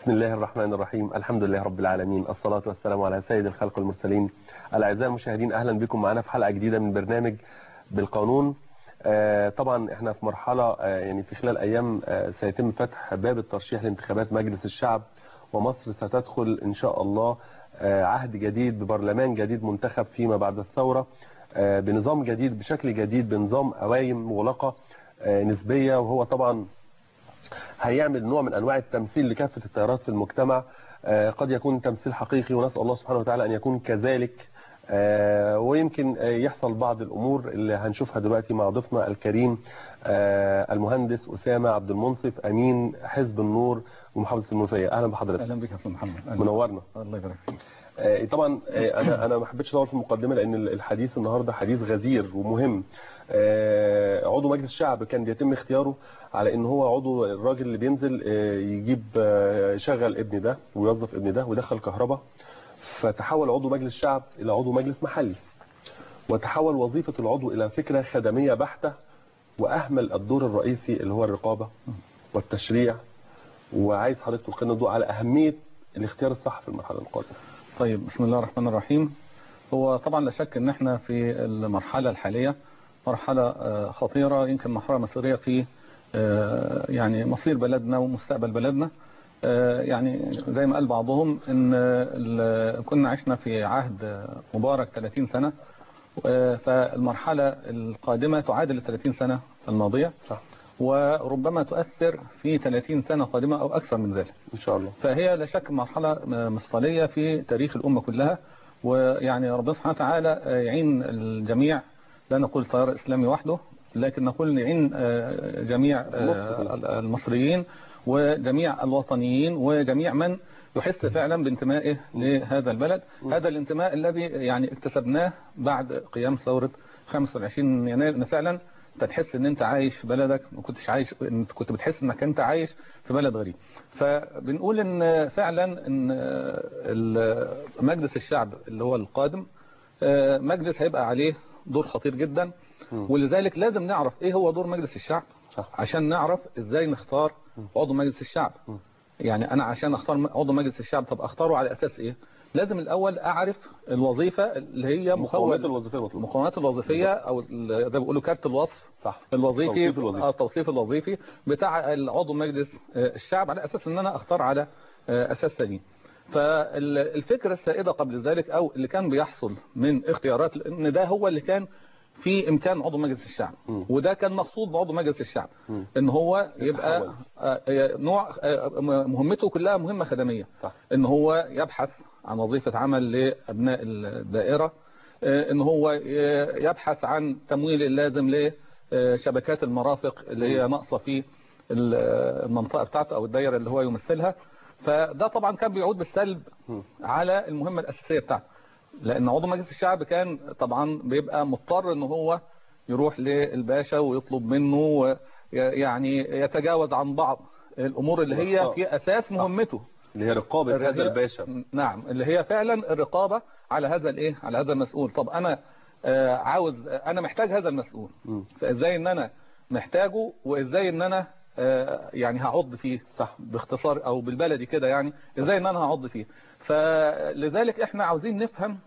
بسم الله الرحمن الرحيم الحمد لله رب العالمين الصلاة والسلام على سيد الخلق المرسلين الأعزاء المشاهدين أهلا بكم معنا في حلقة جديدة من برنامج بالقانون آه، طبعا احنا في مرحلة آه، يعني في خلال أيام آه، سيتم فتح باب الترشيح لانتخابات مجلس الشعب ومصر ستدخل إن شاء الله آه، عهد جديد ببرلمان جديد منتخب فيما بعد الثورة آه، بنظام جديد بشكل جديد بنظام قوايم مغلقة آه، نسبية وهو طبعا هيعمل نوع من انواع التمثيل لكافه التيارات في المجتمع آه، قد يكون تمثيل حقيقي ونسال الله سبحانه وتعالى ان يكون كذلك آه، ويمكن آه، يحصل بعض الامور اللي هنشوفها دلوقتي مع ضيفنا الكريم آه، المهندس اسامه عبد المنصف امين حزب النور ومحافظه المنوفيه اهلا بحضرتك اهلا بك يا استاذ محمد أهلاً. منورنا الله يبارك فيك آه، طبعا آه، انا انا ما حبيتش اطول في المقدمه لان الحديث النهارده حديث غزير ومهم آه، عضو مجلس الشعب كان بيتم اختياره على ان هو عضو الراجل اللي بينزل آه، يجيب آه، يشغل ابن ده ويوظف ابن ده ويدخل كهرباء فتحول عضو مجلس الشعب الى عضو مجلس محلي وتحول وظيفه العضو الى فكره خدميه بحته واهمل الدور الرئيسي اللي هو الرقابه والتشريع وعايز حضرتك تلقي لنا الضوء على اهميه الاختيار الصح في المرحله القادمه طيب بسم الله الرحمن الرحيم هو طبعا لا شك ان احنا في المرحله الحاليه مرحله آه، خطيره يمكن مرحله مصيريه في آه، يعني مصير بلدنا ومستقبل بلدنا آه، يعني زي ما قال بعضهم ان ال- كنا عشنا في عهد مبارك 30 سنه آه، فالمرحله القادمه تعادل ال 30 سنه الماضيه صح وربما تؤثر في 30 سنه قادمه او اكثر من ذلك ان شاء الله فهي لا شك مرحلة مفصلية في تاريخ الأمة كلها ويعني ربنا سبحانه وتعالى يعين الجميع لا نقول التيار الإسلامي وحده لكن نقول يعين آه، جميع آه، المصريين وجميع الوطنيين وجميع من يحس فعلا بانتمائه لهذا البلد هذا الانتماء الذي يعني اكتسبناه بعد قيام ثورة 25 يناير ان فعلا انت تحس ان انت عايش في بلدك ما كنتش عايش انت كنت بتحس انك انت عايش في بلد غريب فبنقول ان فعلا ان ال- مجلس الشعب اللي هو القادم آه، مجلس هيبقى عليه دور خطير جدا ولذلك لازم نعرف ايه هو دور مجلس الشعب صح عشان نعرف ازاي نختار عضو مجلس الشعب يعني انا عشان اختار عضو مجلس الشعب طب اختاره على اساس ايه لازم الاول اعرف الوظيفه اللي هي مقومات مكون الوظيفيه المطلوبه المقومات الوظيفيه او ال- زي ما بيقولوا كارت الوصف صح الوظيفي توصيف الوظيفي. آه، التوصيف الوظيفي بتاع عضو مجلس آه، الشعب على اساس ان انا اختار على آه، اساس سليم فالفكره السائده قبل ذلك او اللي كان بيحصل من اختيارات ان ده هو اللي كان في امكان عضو مجلس الشعب مم. وده كان مقصود بعضو مجلس الشعب مم. ان هو يبقى يتحول. آه، آه، نوع آه، مهمته كلها مهمه خدميه صح ان هو يبحث عن وظيفة عمل لأبناء الدائرة آه، ان هو ي- يبحث عن تمويل اللازم لشبكات المرافق اللي هي ناقصة في ال- المنطقة بتاعته او الدائرة اللي هو يمثلها فده طبعا كان بيعود بالسلب مم. على المهمة الأساسية بتاعته لأن عضو مجلس الشعب كان طبعا بيبقى مضطر ان هو يروح للباشا ويطلب منه و- يعني يتجاوز عن بعض الأمور اللي هي والخطأ. في أساس مهمته اللي هي رقابه هذا الرقابة- الباشا نعم اللي هي فعلا الرقابة على هذا الايه على هذا المسؤول طب انا آه، عاوز انا محتاج هذا المسؤول مم. فازاي ان انا محتاجه وازاي ان انا آه، يعني هعض فيه صح باختصار او بالبلدي كده يعني ازاي ان انا هعض فيه فلذلك احنا عاوزين نفهم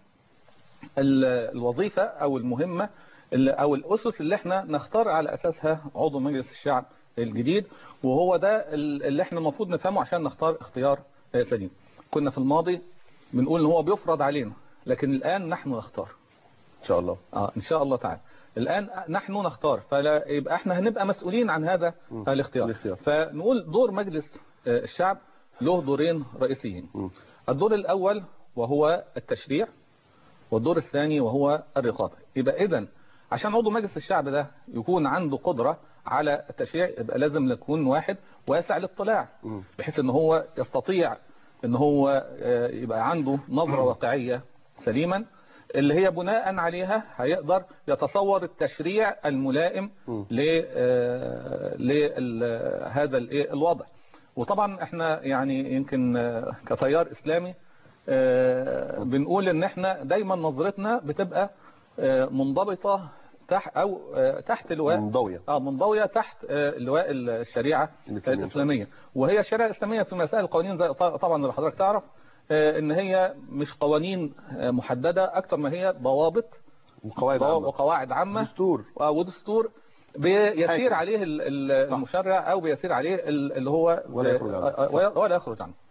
ال- الوظيفة او المهمة اللي- او الاسس اللي احنا نختار على اساسها عضو مجلس الشعب الجديد وهو ده ال- اللي احنا المفروض نفهمه عشان نختار اختيار آه، سليم كنا في الماضي بنقول ان هو بيفرض علينا لكن الان نحن نختار ان شاء الله اه ان شاء الله تعالى الان نحن نختار فلا يبقى احنا هنبقى مسؤولين عن هذا مم. الاختيار الاختيار. فنقول دور مجلس آه، الشعب له دورين رئيسيين مم. الدور الاول وهو التشريع والدور الثاني وهو الرقابه يبقى اذا عشان عضو مجلس الشعب ده يكون عنده قدره على التشريع يبقى لازم يكون واحد واسع الاطلاع مم. بحيث ان هو يستطيع ان هو آه، يبقى عنده نظرة واقعية سليما اللي هي بناء عليها هيقدر يتصور التشريع الملائم مم. لهذا الوضع وطبعا احنا يعني يمكن آه، كتيار اسلامي آه، بنقول ان احنا دايما نظرتنا بتبقى آه، منضبطة تحت او آه، تحت لواء منضوية اه منضويه تحت آه، لواء الشريعه الإسلامية. الاسلاميه وهي الشريعه الاسلاميه في مسائل القوانين زي ط- طبعا اللي حضرتك تعرف آه، ان هي مش قوانين آه، محدده اكتر ما هي ضوابط وقواعد ضوابط عامة وقواعد عامه دستور آه، ودستور بيسير حاكم. عليه ال- ال- صح. المشرع او بيسير عليه ال- اللي هو ولا يخرج عنه. آه، آه، ولا- ولا يخرج عنه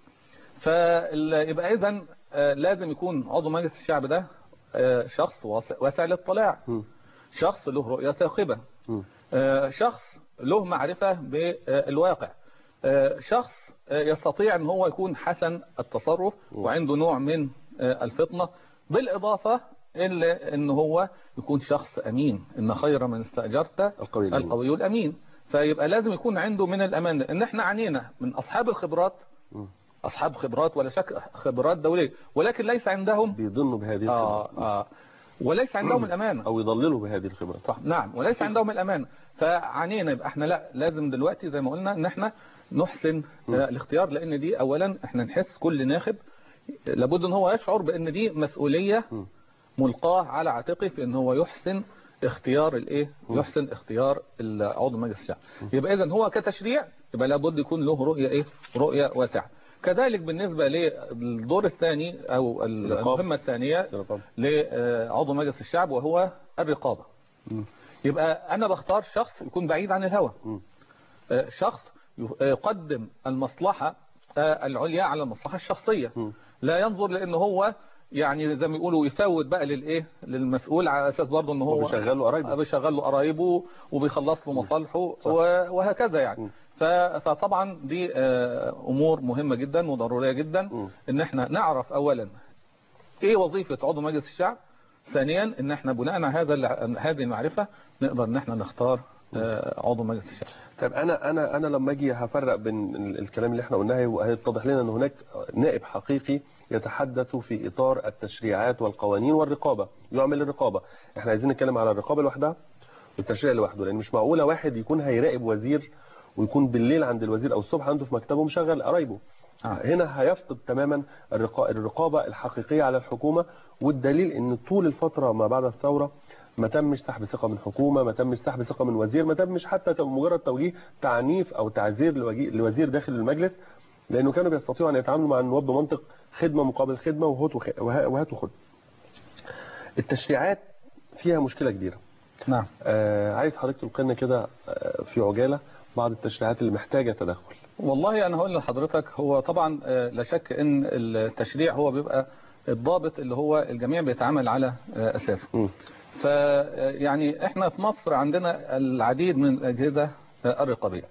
فيبقى اذا لازم يكون عضو مجلس الشعب ده آه، شخص واسع واسع الاطلاع مم. شخص له رؤية ثاقبة مم. آه، شخص له معرفة بالواقع آه، شخص آه، يستطيع ان هو يكون حسن التصرف وعنده نوع من آه، الفطنة بالإضافة إلى ان هو يكون شخص أمين إن خير من استأجرت القوي الأمين. القوي الأمين فيبقى لازم يكون عنده من الأمان ده. إن احنا عانينا من أصحاب الخبرات مم. أصحاب خبرات ولا شك خبرات دولية ولكن ليس عندهم بيضنوا بهذه آه الخبرة آه وليس عندهم الأمانة أو يضللوا بهذه الخبرة صح نعم وليس عندهم الأمان فعنينا يبقى احنا لا لازم دلوقتي زي ما قلنا ان احنا نحسن آه، الاختيار لان دي اولا احنا نحس كل ناخب لابد ان هو يشعر بان دي مسؤولية م. ملقاه على عاتقه في ان هو يحسن اختيار الايه يحسن اختيار عضو مجلس الشعب يبقى اذا هو كتشريع يبقى لابد يكون له رؤية ايه رؤية واسعة كذلك بالنسبة للدور الثاني او المهمة الثانية الرقابة. لعضو مجلس الشعب وهو الرقابة مم. يبقى انا بختار شخص يكون بعيد عن الهوى مم. آه، شخص ي- يقدم المصلحة آه، العليا على المصلحة الشخصية مم. لا ينظر لان هو يعني زي ما يقولوا يفوت بقى للايه للمسؤول على اساس برضه ان هو وبيشغلوا قرايبه. بيشغل له قرايبه وبيخلص له مصالحه و- وهكذا يعني مم. ف- فطبعا دي آه، امور مهمة جدا وضرورية جدا مم. ان احنا نعرف اولا ايه وظيفة عضو مجلس الشعب ثانيا ان احنا بناء على هذا الع- هذه المعرفة نقدر ان احنا نختار آه، عضو مجلس الشعب طيب انا انا انا لما اجي هفرق بين ال- الكلام اللي احنا قلناه وهيتضح لنا ان هناك نائب حقيقي يتحدث في اطار التشريعات والقوانين والرقابه يعمل الرقابه احنا عايزين نتكلم على الرقابه لوحدها والتشريع لوحده لان مش معقوله واحد يكون هيراقب وزير ويكون بالليل عند الوزير او الصبح عنده في مكتبه مشغل قرايبه آه. هنا هيفقد تماما الرقا- الرقابه الحقيقيه على الحكومه والدليل ان طول الفتره ما بعد الثوره ما تمش سحب ثقه من حكومه ما تمش سحب ثقه من وزير ما تمش حتى تو- مجرد توجيه تعنيف او تعزير لوجي- لوزير داخل المجلس لانه كانوا بيستطيعوا ان يتعاملوا مع النواب بمنطق خدمه مقابل خدمه وهات وخ- وه- وهات وخد التشريعات فيها مشكله كبيره نعم آه عايز حضرتك تلقي لنا كده آه، في عجاله بعض التشريعات اللي محتاجه تدخل والله انا هقول لحضرتك هو طبعا آه، لا شك ان التشريع هو بيبقى الضابط اللي هو الجميع بيتعامل على آه، اساسه مم. ف يعني احنا في مصر عندنا العديد من الاجهزه آه، الرقابيه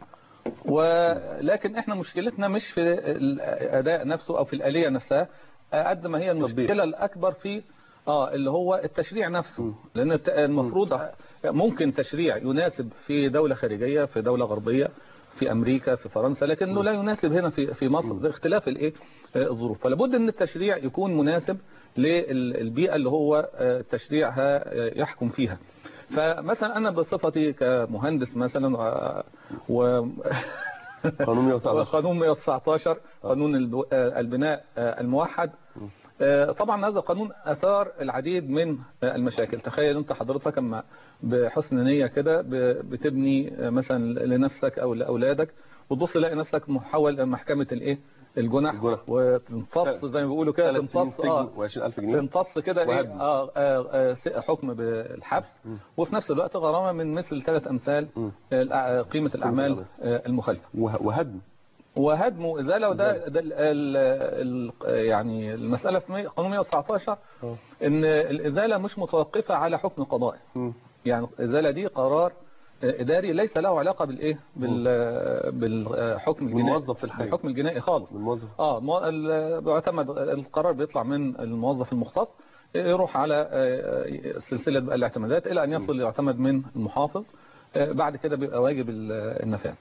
ولكن احنا مشكلتنا مش في الاداء نفسه او في الاليه نفسها آه، قد ما هي المشكله الاكبر في اه اللي هو التشريع نفسه لان الت- المفروض ممكن تشريع يناسب في دوله خارجيه في دوله غربيه في امريكا في فرنسا لكنه لا يناسب هنا في في مصر لاختلاف الايه آه، الظروف فلابد ان التشريع يكون مناسب للبيئه اللي هو آه، تشريعها آه، يحكم فيها فمثلا انا بصفتي كمهندس مثلا و- و قانون 119 قانون 119 قانون الب- آه، البناء آه، الموحد آه، طبعا هذا القانون اثار العديد من آه، المشاكل تخيل انت حضرتك اما بحسن نيه كده ب- بتبني آه، مثلا لنفسك او لاولادك وتبص تلاقي نفسك محول الى محكمه الايه الجنح الجنح. وتمتص زي ما بيقولوا كده ثلاث سنين تمتص سجن اه و20000 جنيه تمتص كده ايه وهدم. آه آه آه س- حكم بالحبس وفي نفس الوقت غرامه من مثل ثلاث امثال مم. آه، الأع- قيمه الاعمال الأعمال. آه، المخالفه وه- وهدم وهدم وازاله وده ده ال ال ال يعني المساله في مية- قانون 119 آه. ان الازاله مش متوقفه على حكم قضائي مم. يعني الازاله دي قرار آه، اداري ليس له علاقه بالايه بال بالحكم الجنائي بالموظف في الحي. بالحكم الجنائي خالص الموظف اه مو- ال- بيعتمد القرار بيطلع من الموظف المختص يروح على آه، سلسله بقى الاعتمادات الى ان يصل يعتمد من المحافظ آه، بعد كده بيبقى واجب ال- النفاذ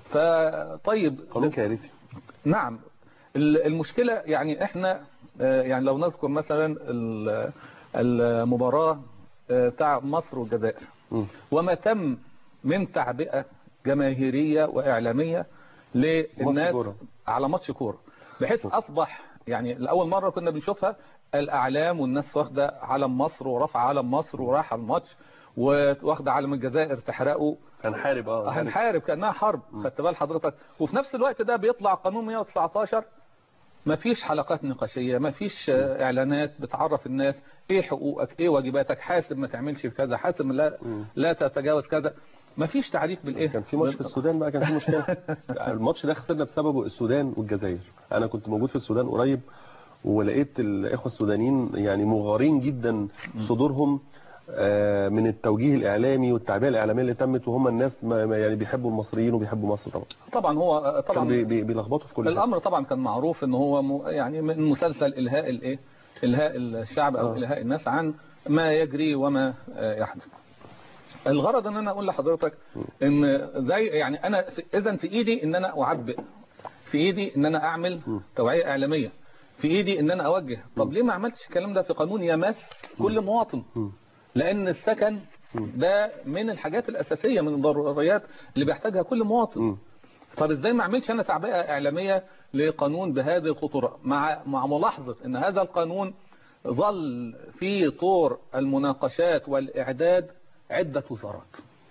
فطيب قانون كارثي نعم ال- المشكلة يعني احنا آه، يعني لو نذكر مثلا ال- المباراة آه، بتاع مصر والجزائر مم. وما تم من تعبئة جماهيرية وإعلامية للناس كورة. على ماتش كورة بحيث أصبح يعني لأول مرة كنا بنشوفها الاعلام والناس واخده علم مصر ورفع علم مصر وراح الماتش واخده علم الجزائر تحرقه هنحارب اه هنحارب كانها حرب خدت بال حضرتك وفي نفس الوقت ده بيطلع قانون 119 ما فيش حلقات نقاشيه ما فيش آه، اعلانات بتعرف الناس ايه حقوقك ايه واجباتك حاسب ما تعملش كذا حاسب لا مم. لا تتجاوز كذا ما فيش تعريف بالايه كان في ماتش في السودان بقى كان في مشكله الماتش ده خسرنا بسببه السودان والجزائر انا كنت موجود في السودان قريب ولقيت الاخوه السودانيين يعني مغارين جدا صدورهم آه، من التوجيه الاعلامي والتعبئه الاعلاميه اللي تمت وهم الناس ما ما يعني بيحبوا المصريين وبيحبوا مصر طبعا طبعا هو آه، كانوا طبعا بي- بي- بيلخبطوا في كل حاجه الامر طبعا كان معروف ان هو م- يعني من مسلسل الهاء الايه الهاء الشعب او آه. الهاء الناس عن ما يجري وما آه، يحدث الغرض ان انا اقول لحضرتك ان زي يعني انا اذا في ايدي ان انا اعبئ في ايدي ان انا اعمل توعيه اعلاميه في ايدي ان انا اوجه طب ليه ما عملتش الكلام ده في قانون يمس كل مواطن مم. لان السكن ده من الحاجات الاساسيه من الضروريات اللي بيحتاجها كل مواطن مم. طب ازاي ما اعملش انا تعبئه اعلاميه لقانون بهذه الخطوره مع مع ملاحظه ان هذا القانون ظل في طور المناقشات والاعداد عده وزارات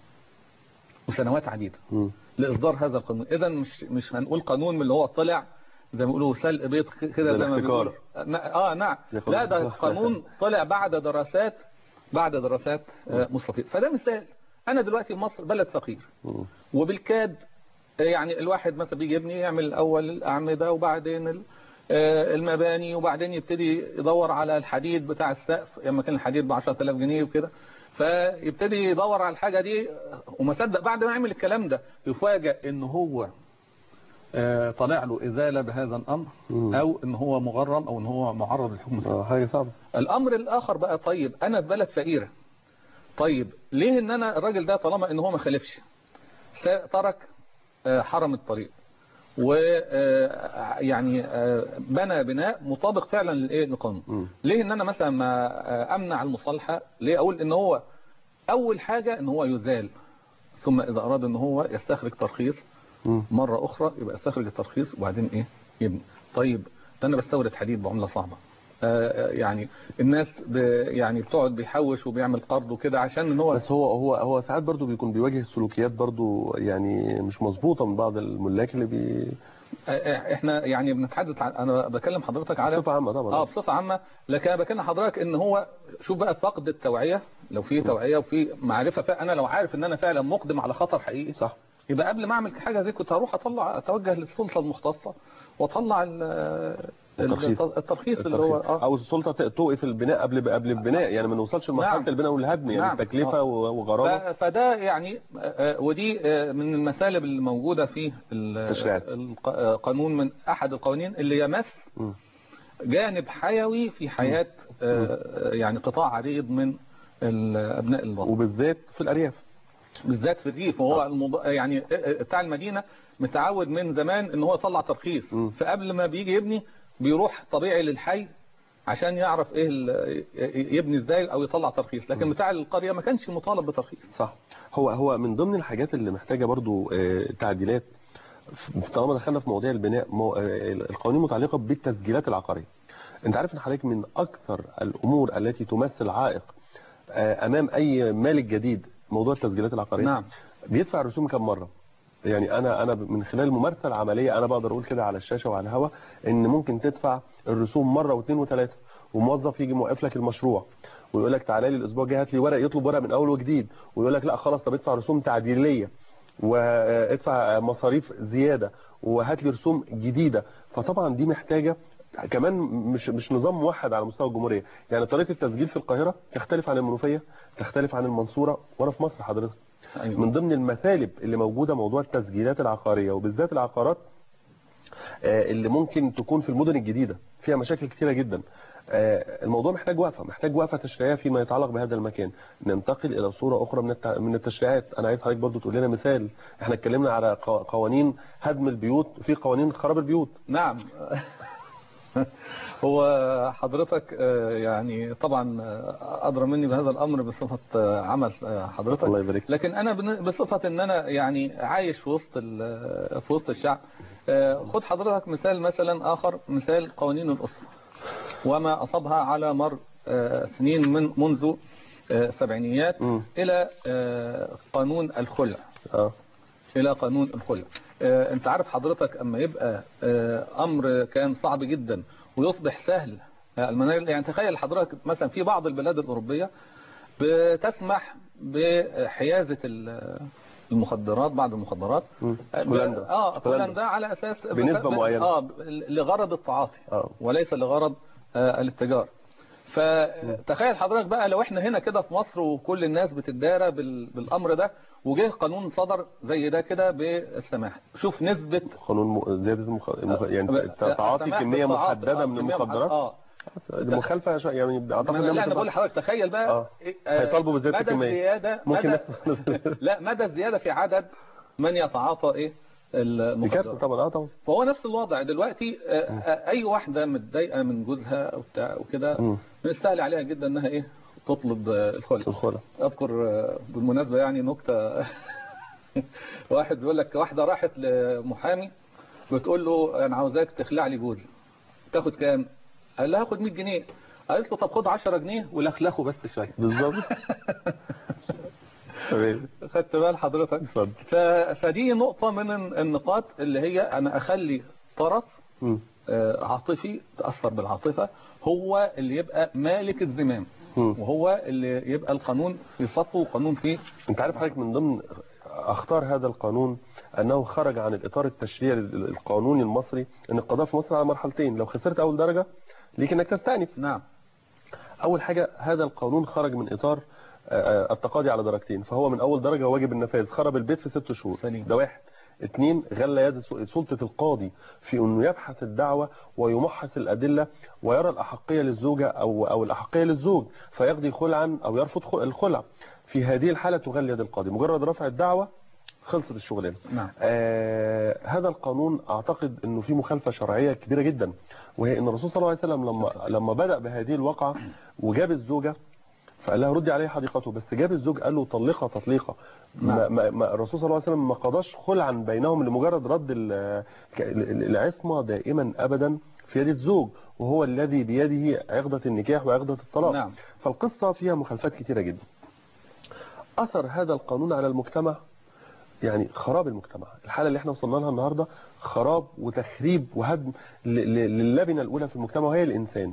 وسنوات عديده مم. لاصدار هذا القانون اذا مش مش هنقول قانون من اللي هو طلع زي ما بيقولوا سلق بيض كده ده زي ما الاحتكار. بيقولوا اه نعم ياخد- لا ده قانون طلع بعد دراسات بعد دراسات آه، مستفيضه فده مثال انا دلوقتي مصر بلد فقير مم. وبالكاد يعني الواحد مثلا بيجي يبني يعمل الاول الاعمده وبعدين ال- آه، المباني وبعدين يبتدي يدور على الحديد بتاع السقف لما كان الحديد ب 10000 جنيه وكده فيبتدي يدور على الحاجه دي وما صدق بعد ما يعمل الكلام ده يفاجئ ان هو آه، طالع له ازاله بهذا الامر مم. او ان هو مغرم او ان هو معرض للحكم اه حاجه صعبه الامر الاخر بقى طيب انا في بلد فقيره طيب ليه ان انا الراجل ده طالما ان هو ما خالفش س- ترك آه، حرم الطريق و آه، يعني آه، بنى بناء مطابق فعلا للايه للقانون مم. ليه ان انا مثلا ما آه، امنع المصالحه ليه اقول ان هو اول حاجه ان هو يزال ثم اذا اراد ان هو يستخرج ترخيص مم. مرة أخرى يبقى استخرج الترخيص وبعدين إيه يبني طيب ده أنا بستورد حديد بعملة صعبة آه، آه، يعني الناس ب يعني بتقعد بيحوش وبيعمل قرض وكده عشان ان هو بس هو هو هو ساعات برضو بيكون بيواجه سلوكيات برضو يعني مش مظبوطه من بعض الملاك اللي بي آه، آه، احنا يعني بنتحدث عن انا بكلم حضرتك على بصفه عامه طبعا اه بصفه عامه لكن انا بكلم حضرتك ان هو شوف بقى فقد التوعيه لو في توعيه وفي معرفه فانا لو عارف ان انا فعلا مقدم على خطر حقيقي صح يبقى قبل ما اعمل حاجه زي كنت هروح اطلع اتوجه للسلطه المختصه واطلع ال- الترخيص. الترخيص اللي هو الترخيص. اه او السلطه ت- توقف البناء قبل قبل البناء يعني ما نوصلش لمرحله نعم. البناء والهدم يعني نعم. التكلفه آه. وغرامه ف- فده يعني آه، آه، ودي آه، من المسالب الموجوده في ال- التشريعات. الق- آه، قانون من احد القوانين اللي يمس مم. جانب حيوي في حياه آه، آه، يعني قطاع عريض من ال- ابناء الوطن وبالذات في الارياف بالذات في الريف وهو الموضوع يعني بتاع المدينه متعود من زمان ان هو يطلع ترخيص مم. فقبل ما بيجي يبني بيروح طبيعي للحي عشان يعرف ايه ال- يبني ازاي او يطلع ترخيص لكن بتاع القريه ما كانش مطالب بترخيص صح هو هو من ضمن الحاجات اللي محتاجه برضو آه، تعديلات ف- طالما دخلنا في مواضيع البناء مو- آه، القوانين المتعلقه بالتسجيلات العقاريه انت عارف ان حضرتك من اكثر الامور التي تمثل عائق آه، امام اي مالك جديد موضوع التسجيلات العقاريه نعم بيدفع الرسوم كم مره يعني انا انا من خلال الممارسه العمليه انا بقدر اقول كده على الشاشه وعلى الهواء ان ممكن تدفع الرسوم مره واثنين وثلاثه وموظف يجي موقف لك المشروع ويقول لك تعالى لي الاسبوع الجاي هات لي ورق يطلب ورق من اول وجديد ويقول لك لا خلاص طب ادفع رسوم تعديليه وادفع مصاريف زياده وهات لي رسوم جديده فطبعا دي محتاجه كمان مش مش نظام موحد على مستوى الجمهوريه يعني طريقه التسجيل في القاهره تختلف عن المنوفيه تختلف عن المنصوره وانا في مصر حضرتك ايوه من ضمن المثالب اللي موجوده موضوع التسجيلات العقاريه وبالذات العقارات آه، اللي ممكن تكون في المدن الجديده فيها مشاكل كثيره جدا آه، الموضوع محتاج وقفه محتاج وقفه تشريعيه فيما يتعلق بهذا المكان ننتقل الى صوره اخرى من التع- من التشريعات انا عايز حضرتك برضو تقول لنا مثال احنا اتكلمنا على ق- قوانين هدم البيوت وفي قوانين خراب البيوت نعم هو حضرتك آه، يعني طبعا آه، ادرى مني بهذا الامر بصفه آه، عمل آه، حضرتك الله يبارك فيك. لكن انا بن- بصفه ان انا يعني عايش في وسط ال- في وسط الشعب آه، خد حضرتك مثال مثلا اخر مثال قوانين الاسره وما أصابها على مر آه، سنين من منذ آه، السبعينيات مم. إلى آه، قانون الخلع اه إلى قانون الخلع آه، أنت عارف حضرتك أما يبقى آه، أمر كان صعب جدا ويصبح سهل آه، المناهج يعني تخيل حضرتك مثلا في بعض البلاد الأوروبية بتسمح بحيازة ال- المخدرات بعض المخدرات مم. آه، هولندا. اه هولندا. هولندا على اساس بنسبة معينة. اه لغرض التعاطي اه وليس لغرض آه، الاتجار فتخيل حضرتك بقى لو احنا هنا كده في مصر وكل الناس بتدارى بال- بالامر ده وجه قانون صدر زي ده كده بالسماح شوف نسبة قانون م- زياده المخ... المخ... يعني آه، تعاطي السماح كميه بالتعاطي. محدده آه، من كمية المخدرات محددة. اه المخالفه شو- يعني اعتقد ما أنا- إنها لا انا مش بقول هتبقى- لحضرتك تخيل بقى آه. إيه، آه، هيطالبوا بزيادة مدى الكمية. الزيادة ممكن مدى لا مدى الزيادة في عدد من يتعاطى ايه دي كارثه المخدرات طبعا اه طبعا فهو نفس الوضع دلوقتي آه، آه، اي واحده متضايقه من جوزها او بتاع وكده مم. من السهل عليها جدا انها ايه تطلب آه، الخلع الخلع اذكر آه، بالمناسبه يعني نكته واحد بيقول لك واحده راحت لمحامي بتقول له انا عاوزاك تخلع لي جوزي تاخد كام قال لها هاخد 100 جنيه قالت له طب خد 10 جنيه ولخلخه بس شويه بالظبط تمام خدت بال حضرتك اتفضل ف... فدي نقطه من النقاط اللي هي انا اخلي طرف مم. آه، عاطفي تأثر بالعاطفة هو اللي يبقى مالك الزمام مم. وهو اللي يبقى القانون في صفه وقانون فيه انت عارف حضرتك من ضمن اخطار هذا القانون انه خرج عن الاطار التشريعي القانوني المصري ان القضاء في مصر على مرحلتين لو خسرت اول درجه ليك انك تستأنف نعم اول حاجه هذا القانون خرج من اطار آه، آه، التقاضي على درجتين فهو من اول درجه واجب النفاذ خرب البيت في ست شهور سليم. ده واحد اثنين غلى يد س- سلطة القاضي في انه يبحث الدعوة ويمحص الادلة ويرى الاحقية للزوجة او او الاحقية للزوج فيقضي خلعا او يرفض خ- الخلع في هذه الحالة تغلي يد القاضي مجرد رفع الدعوة خلصت الشغلانة نعم آه هذا القانون اعتقد انه فيه مخالفه شرعيه كبيره جدا وهي ان الرسول صلى الله عليه وسلم لما لما بدا بهذه الواقعه وجاب الزوجه فقال لها ردي عليه حديقته بس جاب الزوج قال له طلقها تطليقه ما نعم. ما ما الرسول صلى الله عليه وسلم ما قضاش خلعا بينهم لمجرد رد ال- ك- ال- العصمه دائما ابدا في يد الزوج وهو الذي بيده عقده النكاح وعقده الطلاق نعم. فالقصه فيها مخالفات كثيره جدا اثر هذا القانون على المجتمع يعني خراب المجتمع الحالة اللي احنا وصلنا لها النهاردة خراب وتخريب وهدم ل- ل- للبنة الأولى في المجتمع وهي الإنسان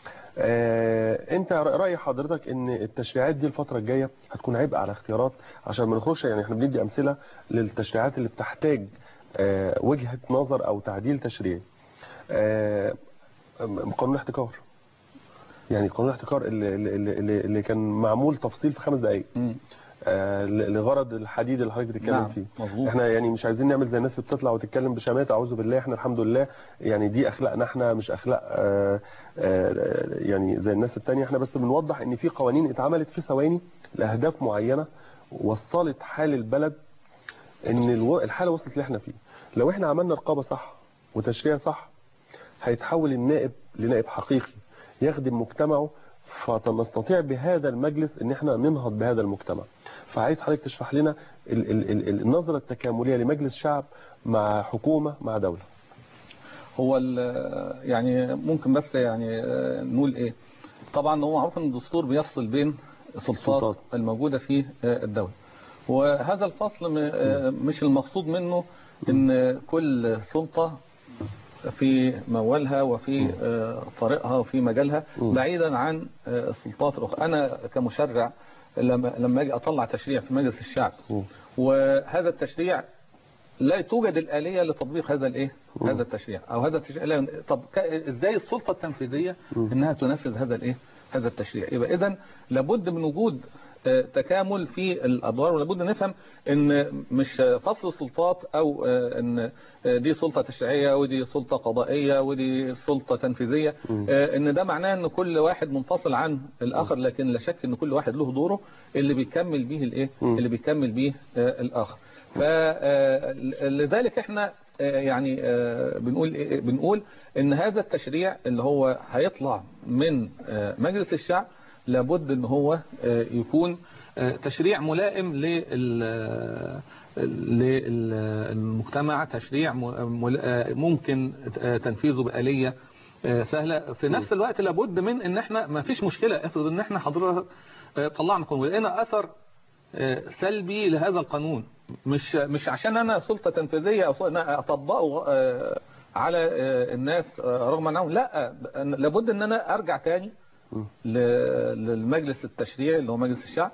آه انت رأي حضرتك ان التشريعات دي الفترة الجاية هتكون عبء على اختيارات عشان ما نخرجش يعني احنا بندي امثلة للتشريعات اللي بتحتاج آه وجهة نظر او تعديل تشريعي آه قانون الاحتكار يعني قانون الاحتكار اللي, اللي, اللي, اللي كان معمول تفصيل في خمس دقائق مم. آه، لغرض الحديد اللي حضرتك بتتكلم نعم فيه مظبوط احنا يعني مش عايزين نعمل زي الناس اللي بتطلع وتتكلم بشمات اعوذ بالله احنا الحمد لله يعني دي اخلاقنا احنا مش اخلاق آه، آه، يعني زي الناس التانية احنا بس بنوضح ان في قوانين اتعملت في ثواني لاهداف معينة وصلت حال البلد ان الو- الحالة وصلت اللي احنا فيه لو احنا عملنا رقابة صح وتشريع صح هيتحول النائب لنائب حقيقي يخدم مجتمعه فنستطيع بهذا المجلس ان احنا ننهض بهذا المجتمع فعايز حضرتك تشرح لنا ال- ال- ال- النظرة التكاملية لمجلس شعب مع حكومة مع دولة هو ال- يعني ممكن بس يعني آه، نقول ايه طبعا هو معروف ان الدستور بيفصل بين السلطات السلطات. الموجودة في آه، الدولة وهذا الفصل م- آه، مش المقصود منه ان كل سلطة في موالها وفي آه، طريقها وفي مجالها مم. بعيدا عن آه، السلطات الأخرى أنا كمشرع لما لما أجي أطلع تشريع في مجلس الشعب مم. وهذا التشريع لا توجد الآلية لتطبيق هذا الإيه مم. هذا التشريع أو هذا التشريع لا طب ك- إزاي السلطة التنفيذية مم. إنها تنفذ هذا الإيه هذا التشريع يبقى إذا لابد من وجود آه، تكامل في الأدوار ولابد نفهم إن مش فصل السلطات أو آه، إن آه، دي سلطة تشريعية ودي سلطة قضائية ودي سلطة تنفيذية مم. آه، إن ده معناه إن كل واحد منفصل عن الآخر لكن لا شك إن كل واحد له دوره اللي بيكمل به الإيه مم. اللي بيكمل به آه، الآخر فلذلك احنا آه، يعني آه، بنقول إيه؟ بنقول ان هذا التشريع اللي هو هيطلع من آه، مجلس الشعب لابد ان هو آه، يكون آه، تشريع ملائم لل للمجتمع تشريع م- مل- آه، ممكن آه، تنفيذه بآلية آه، سهله في نفس الوقت لابد من ان احنا ما فيش مشكله افرض ان احنا حضرتك آه، طلعنا قانون ولقينا اثر آه، سلبي لهذا القانون مش مش عشان انا سلطه تنفيذيه او انا اطبقه آه، على آه، الناس آه، رغم عنهم لا لابد ان انا ارجع تاني ل- للمجلس التشريعي اللي هو مجلس الشعب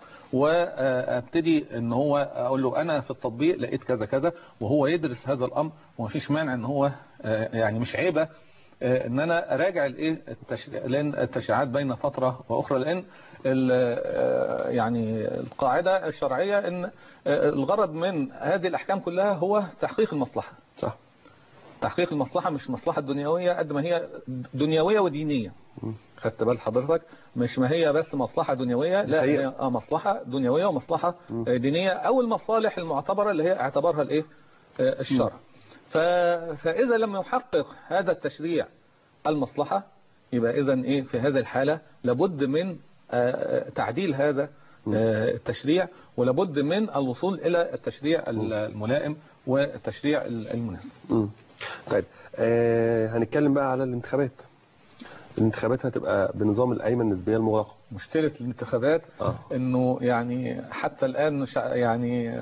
وابتدي ان هو اقول له انا في التطبيق لقيت كذا كذا وهو يدرس هذا الامر ومفيش مانع ان هو آه، يعني مش عيبه آه، ان انا اراجع الايه التشريع لان التشريعات بين فتره واخرى لان ال- آه، يعني القاعده الشرعيه ان آه، الغرض من هذه الاحكام كلها هو تحقيق المصلحه صح تحقيق المصلحة مش مصلحة دنيوية قد ما هي دنيوية ودينية خدت بال حضرتك مش ما هي بس مصلحة دنيوية لا الحقيقة. هي آه مصلحة دنيوية ومصلحة آه، دينية او المصالح المعتبرة اللي هي اعتبرها الايه آه، الشرع ف... فاذا لم يحقق هذا التشريع المصلحة يبقى اذا ايه في هذه الحالة لابد من آه، تعديل هذا آه، التشريع ولابد من الوصول الى التشريع الملائم والتشريع المناسب مم. طيب آه هنتكلم بقى على الانتخابات الانتخابات هتبقى بنظام القايمه النسبيه المغلقه مشكلة الانتخابات آه. انه يعني حتى الان مش ع- يعني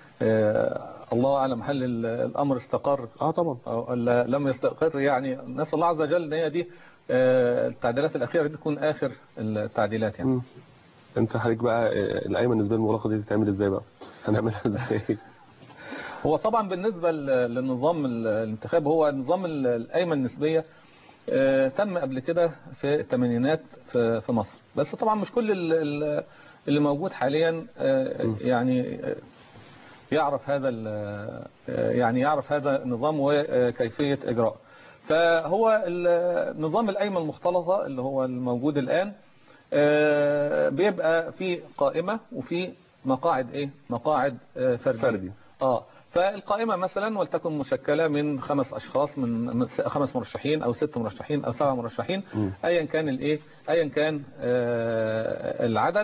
آه الله اعلم هل ال- الامر استقر اه طبعا او ولا لم يستقر يعني نسال الله عز وجل ان هي دي آه التعديلات الاخيره دي تكون اخر التعديلات يعني مم. انت حضرتك بقى آه، القايمه النسبيه المغلقه دي تتعمل ازاي بقى هنعملها ازاي هو طبعا بالنسبة ل- للنظام ال- الانتخاب هو نظام ال- القايمة النسبية آه، تم قبل كده في الثمانينات في في مصر بس طبعا مش كل ال- ال- اللي موجود حاليا آه، يعني آه، يعرف هذا ال- آه، يعني يعرف هذا النظام وكيفية إجراء فهو ال- نظام القايمة المختلطة اللي هو الموجود الآن آه، بيبقى في قائمة وفي مقاعد ايه مقاعد آه، فردية فردي. اه فالقائمة مثلا ولتكن مشكلة من خمس أشخاص من من س- خمس مرشحين أو ست مرشحين أو سبع مرشحين مم. أيا كان الإيه أيا كان آه، العدد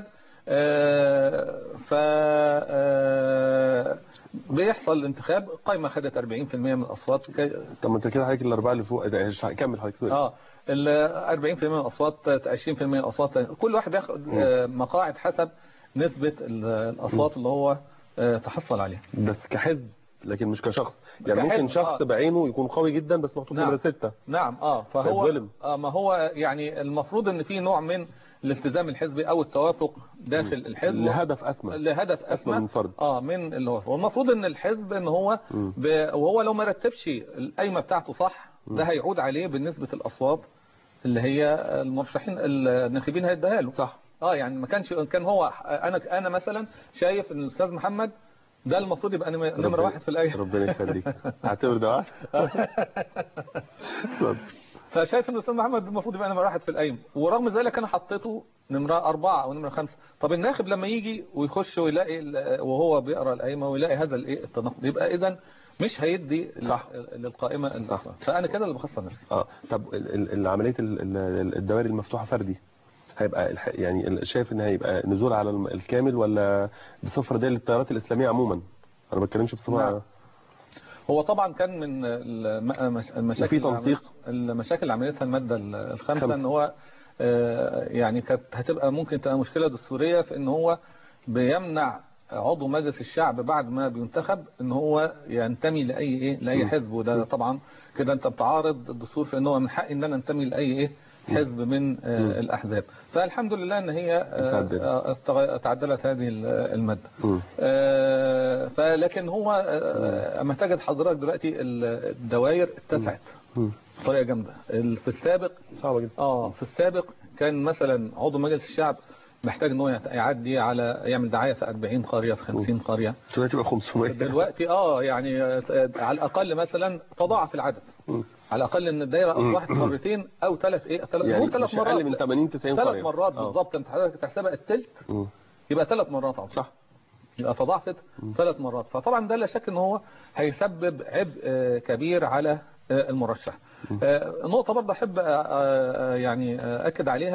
آه، ف آه، بيحصل انتخاب قائمة خدت 40% من الأصوات كي- طب ما انت كده حضرتك الاربعه اللي فوق ده كمل حضرتك سوري. اه ال 40% من الاصوات 20% من الاصوات كل واحد بياخد آه، مقاعد حسب نسبة ال- الاصوات اللي هو آه، تحصل عليها بس كحزب لكن مش كشخص يعني كحزب، ممكن شخص آه. بعينه يكون قوي جدا بس محطوط نعم. نمره سته نعم اه فهو فيتظلم. آه ما هو يعني المفروض ان في نوع من الالتزام الحزبي او التوافق داخل الحزب لهدف اسمى لهدف اسمى من فرد. اه من اللي هو والمفروض ان الحزب ان هو مم. ب... وهو لو ما رتبش القايمه بتاعته صح ده هيعود عليه بالنسبه الاصوات اللي هي المرشحين الناخبين هيديها له صح اه يعني ما كانش كان هو انا انا مثلا شايف ان الاستاذ محمد ده المفروض يبقى نم- نمره ربنا- واحد في الايه ربنا يخليك هعتبر ده واحد اتفضل. فشايف ان الاستاذ محمد المفروض يبقى نمره واحد في القايمه ورغم ذلك انا حطيته نمره أربعة أو نمرة خمسة طب الناخب لما يجي ويخش ويلاقي ال- وهو بيقرأ القايمة ويلاقي هذا الايه التناقض يبقى إذا مش هيدي صح. ل- للقائمة صح. الأصلا فأنا كده اللي بخسر نفسي اه طب ال- ال- ال- عمليه ال- ال- الدوائر المفتوحه فردي هيبقى الح- يعني ال- شايف ان هيبقى نزول على الم- الكامل ولا بصفه دي للتيارات الاسلاميه عموما انا ما بتكلمش بصفه نعم. هو طبعا كان من الم- مش- المشاكل وفي اللي تنسيق. عمل- المشاكل اللي عملتها المادة الخامسة خمسة. ان هو آه، يعني كانت هتبقى ممكن تبقى مشكلة دستورية في ان هو بيمنع عضو مجلس الشعب بعد ما بينتخب ان هو ينتمي لاي ايه لاي حزب وده طبعا كده انت بتعارض الدستور في ان هو من حقي ان انا انتمي لاي ايه حزب من آه، الاحزاب فالحمد لله ان هي آه، اتعدلت. آه، استغ- تعدلت هذه المادة مم. آه، فلكن هو آه، اما تجد حضرتك دلوقتي الدوائر اتسعت مم. بطريقه جامده ال- في السابق صعبه جدا اه في السابق كان مثلا عضو مجلس الشعب محتاج ان هو يت- يعدي على يعمل دعايه في 40 قريه في 50 قريه دلوقتي تبقى 500 دلوقتي اه يعني آه، على الاقل مثلا تضاعف العدد مم. على الاقل ان الدايره اصبحت مرتين او ثلاث ايه ثلاث يعني نقول ثلاث مش اقل من مرات 80 90 ثلاث قريه مرات آه. بالظبط انت حضرتك تحسبها الثلث مم. يبقى ثلاث مرات عضو. صح يبقى تضاعفت ثلاث مرات فطبعا ده لا شك ان هو هيسبب عبء آه، كبير على آه، المرشح آه، نقطة برضه أحب آه، آه، يعني آه، أكد عليها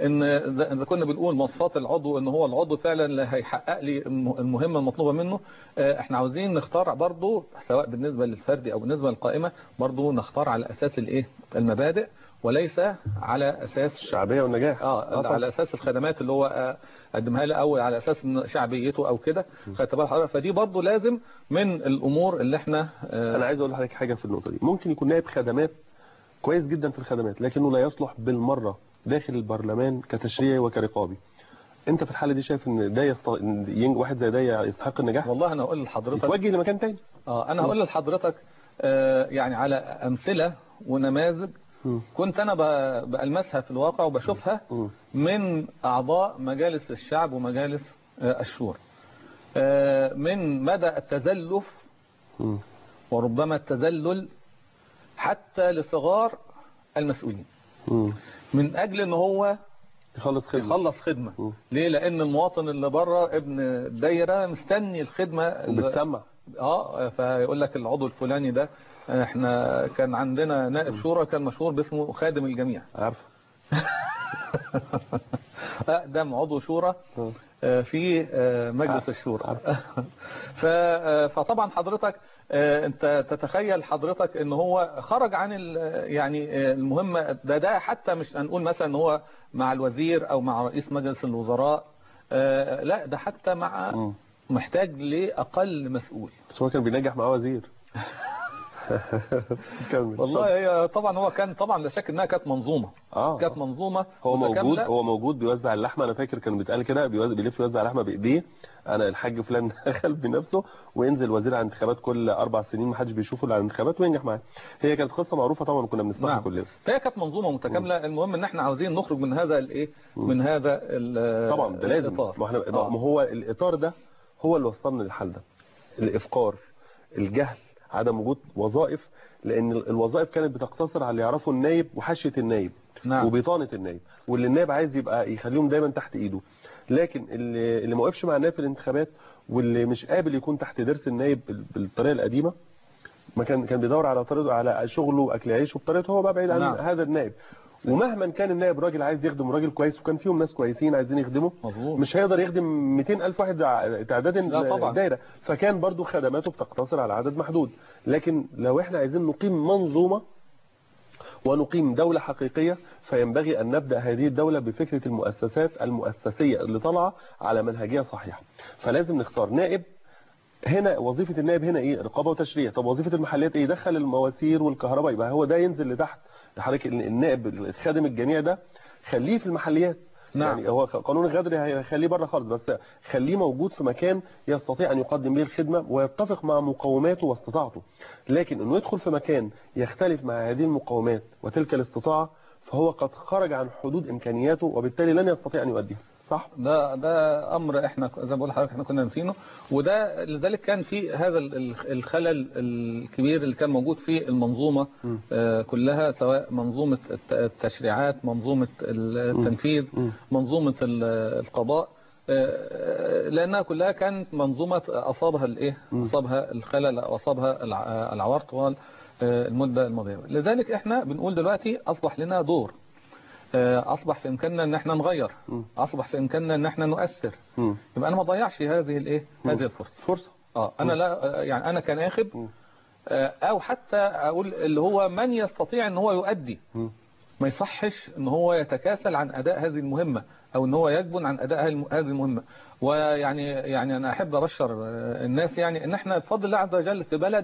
ان اذا إذا كنا بنقول مواصفات العضو ان هو العضو فعلا اللي هيحقق لي الم- المهمه المطلوبه منه آه، احنا عاوزين نختار برضو سواء بالنسبه للفردي او بالنسبه للقائمه برضو نختار على اساس الايه المبادئ وليس على اساس الشعبيه والنجاح اه طبعاً. على اساس الخدمات اللي هو آه، قدمها لي او على اساس إن شعبيته او كده خدت بال حضرتك فدي برضو لازم من الامور اللي احنا آه، انا عايز اقول لحضرتك حاجه في النقطه دي ممكن يكون نائب خدمات كويس جدا في الخدمات لكنه لا يصلح بالمره داخل البرلمان كتشريعي وكرقابي انت في الحاله دي شايف ان ده يست... إن ين- واحد زي ده يستحق النجاح والله انا اقول لحضرتك يتوجه لمكان تاني اه انا هقول لحضرتك آه، يعني على امثله ونماذج مم. كنت انا ب- بلمسها في الواقع وبشوفها مم. من اعضاء مجالس الشعب ومجالس آه، الشورى آه، من مدى التزلف مم. وربما التذلل حتى لصغار المسؤولين مم. من اجل ان هو يخلص خدمه يخلص خدمه مم. ليه لان المواطن اللي بره ابن الدايره مستني الخدمه اللي- وبتسمع اه فيقول لك العضو الفلاني ده احنا كان عندنا نائب شورى كان مشهور باسمه خادم الجميع عارف اقدم عضو شورى آه. آه، في آه، مجلس عارف. الشورى ف- آه، فطبعا حضرتك آه، انت تتخيل حضرتك ان هو خرج عن ال- يعني آه، المهمه ده ده حتى مش هنقول مثلا ان هو مع الوزير او مع رئيس مجلس الوزراء آه، لا ده حتى مع مم. محتاج لاقل مسؤول بس هو كان بينجح معاه وزير كمل والله هي طبعا هو كان طبعا لا شك انها كانت منظومه اه كانت منظومه هو موجود متكاملة. هو موجود بيوزع اللحمه انا فاكر كان بيتقال كده بيوزع بيلف يوزع لحمه بايديه انا الحاج فلان دخل بنفسه وينزل وزير على الانتخابات كل اربع سنين ما حدش بيشوفه الا على الانتخابات وينجح معاه هي كانت قصه معروفه طبعا كنا بنسمعها نعم. كلنا فهي كانت منظومه متكامله المهم ان احنا عاوزين نخرج من هذا الايه من هذا ال- طبعا ده لازم الاطار ما احنا آه. ما هو الاطار ده هو اللي وصلنا للحل ده الافقار الجهل عدم وجود وظائف لان ال- الوظائف كانت بتقتصر على اللي يعرفوا النايب وحاشيه النايب نعم. وبطانه النايب واللي النايب عايز يبقى يخليهم دايما تحت ايده لكن اللي اللي ما وقفش مع النايب في الانتخابات واللي مش قابل يكون تحت درس النايب بال- بالطريقه القديمه ما كان كان بيدور على طريقه على شغله واكل عيشه بطريقته هو بقى بعيد عن نعم. هذا النائب ومهما كان النائب راجل عايز يخدم راجل كويس وكان فيهم ناس كويسين عايزين يخدموا مظبوط مش هيقدر يخدم 200 ألف واحد ع- تعداد لا طبعا. الدايرة فكان برضو خدماته بتقتصر على عدد محدود لكن لو احنا عايزين نقيم منظومة ونقيم دولة حقيقية فينبغي أن نبدأ هذه الدولة بفكرة المؤسسات المؤسسية اللي طالعة على منهجية صحيحة فلازم نختار نائب هنا وظيفة النائب هنا ايه رقابة وتشريع طب وظيفة المحليات ايه يدخل المواسير والكهرباء يبقى هو ده ينزل لتحت حضرتك النائب الخادم الجميع ده خليه في المحليات نعم. يعني هو قانون الغدر هيخليه بره خالص بس خليه موجود في مكان يستطيع ان يقدم به الخدمه ويتفق مع مقوماته واستطاعته لكن انه يدخل في مكان يختلف مع هذه المقومات وتلك الاستطاعه فهو قد خرج عن حدود امكانياته وبالتالي لن يستطيع ان يؤديها صح ده ده امر احنا زي ما بقول لحضرتك احنا كنا ناسينه وده لذلك كان في هذا ال- ال- الخلل الكبير اللي كان موجود في المنظومه م. آه، كلها سواء منظومه الت- التشريعات منظومه التنفيذ م. منظومه ال- القضاء آه، لانها كلها كانت منظومه اصابها الايه م. اصابها الخلل او اصابها الع- العوار طوال آه، المده الماضيه لذلك احنا بنقول دلوقتي اصبح لنا دور آه، اصبح في امكاننا ان احنا نغير م. اصبح في امكاننا ان احنا نؤثر مم. يبقى انا ما اضيعش هذه الايه هذه الفرصه فرصه اه انا لا آه، يعني انا كناخب م. آه، او حتى اقول اللي هو من يستطيع ان هو يؤدي م. ما يصحش ان هو يتكاسل عن اداء هذه المهمه او ان هو يجبن عن اداء هذه هذه المهمه ويعني يعني انا احب ابشر آه، الناس يعني ان احنا بفضل الله عز وجل في بلد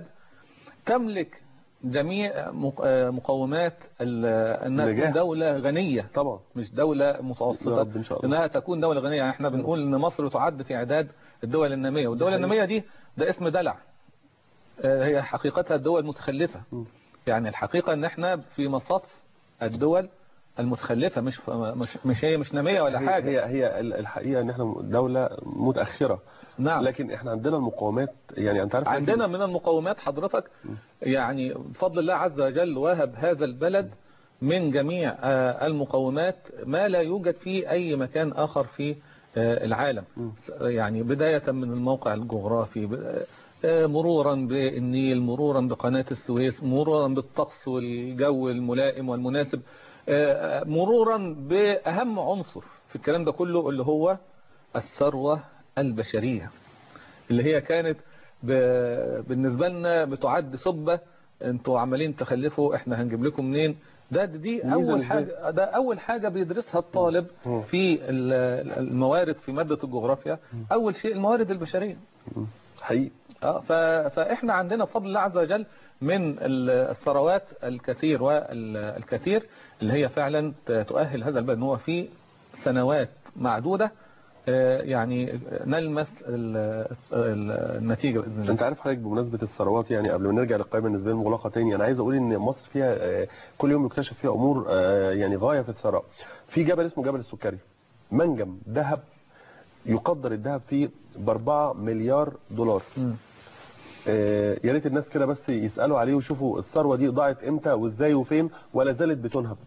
تملك جميع مق- آه، مقومات ال- انها نجاح. تكون دوله غنيه طبعا مش دولة يا متوسطة رب إن شاء الله. انها تكون دولة غنية يعني احنا بنقول ان مصر تعد في اعداد الدول النامية والدول صحيح. النامية دي ده اسم دلع آه، هي حقيقتها الدول المتخلفة م. يعني الحقيقة ان احنا في مصاف الدول المتخلفة مش مش مش هي مش نامية ولا هي حاجة هي, هي الحقيقه ان احنا دوله متاخره نعم لكن احنا عندنا المقاومات يعني انت عارف عندنا من المقومات حضرتك يعني بفضل الله عز وجل وهب هذا البلد من جميع آه، المقومات ما لا يوجد في أي مكان آخر في آه، العالم يعني بداية من الموقع الجغرافي ب- آه، مرورا بالنيل مرورا بقناة السويس مرورا بالطقس والجو الملائم والمناسب آه، مرورا باهم عنصر في الكلام ده كله اللي هو الثروه البشريه اللي هي كانت ب- بالنسبه لنا بتعد سبه انتوا عمالين تخلفوا احنا هنجيب لكم منين ده دي ميزة اول إزاي؟ حاجه ده اول حاجه بيدرسها الطالب مم. في ال- الموارد في ماده الجغرافيا اول شيء الموارد البشريه حقيقي اه ف- فاحنا عندنا بفضل الله عز وجل من ال- الثروات الكثير والكثير اللي هي فعلا ت- تؤهل هذا البلد ان هو في سنوات معدوده آه، يعني نلمس ال- ال- النتيجه باذن الله انت عارف حضرتك بمناسبه الثروات يعني قبل ما نرجع للقائمه النسبيه المغلقه تاني انا عايز اقول ان مصر فيها آه، كل يوم يكتشف فيها امور آه، يعني غايه في الثراء في جبل اسمه جبل السكري منجم ذهب يقدر الذهب فيه ب 4 مليار دولار مم. آه، يا ريت الناس كده بس يسالوا عليه ويشوفوا الثروه دي ضاعت امتى وازاي وفين ولا زالت بتنهب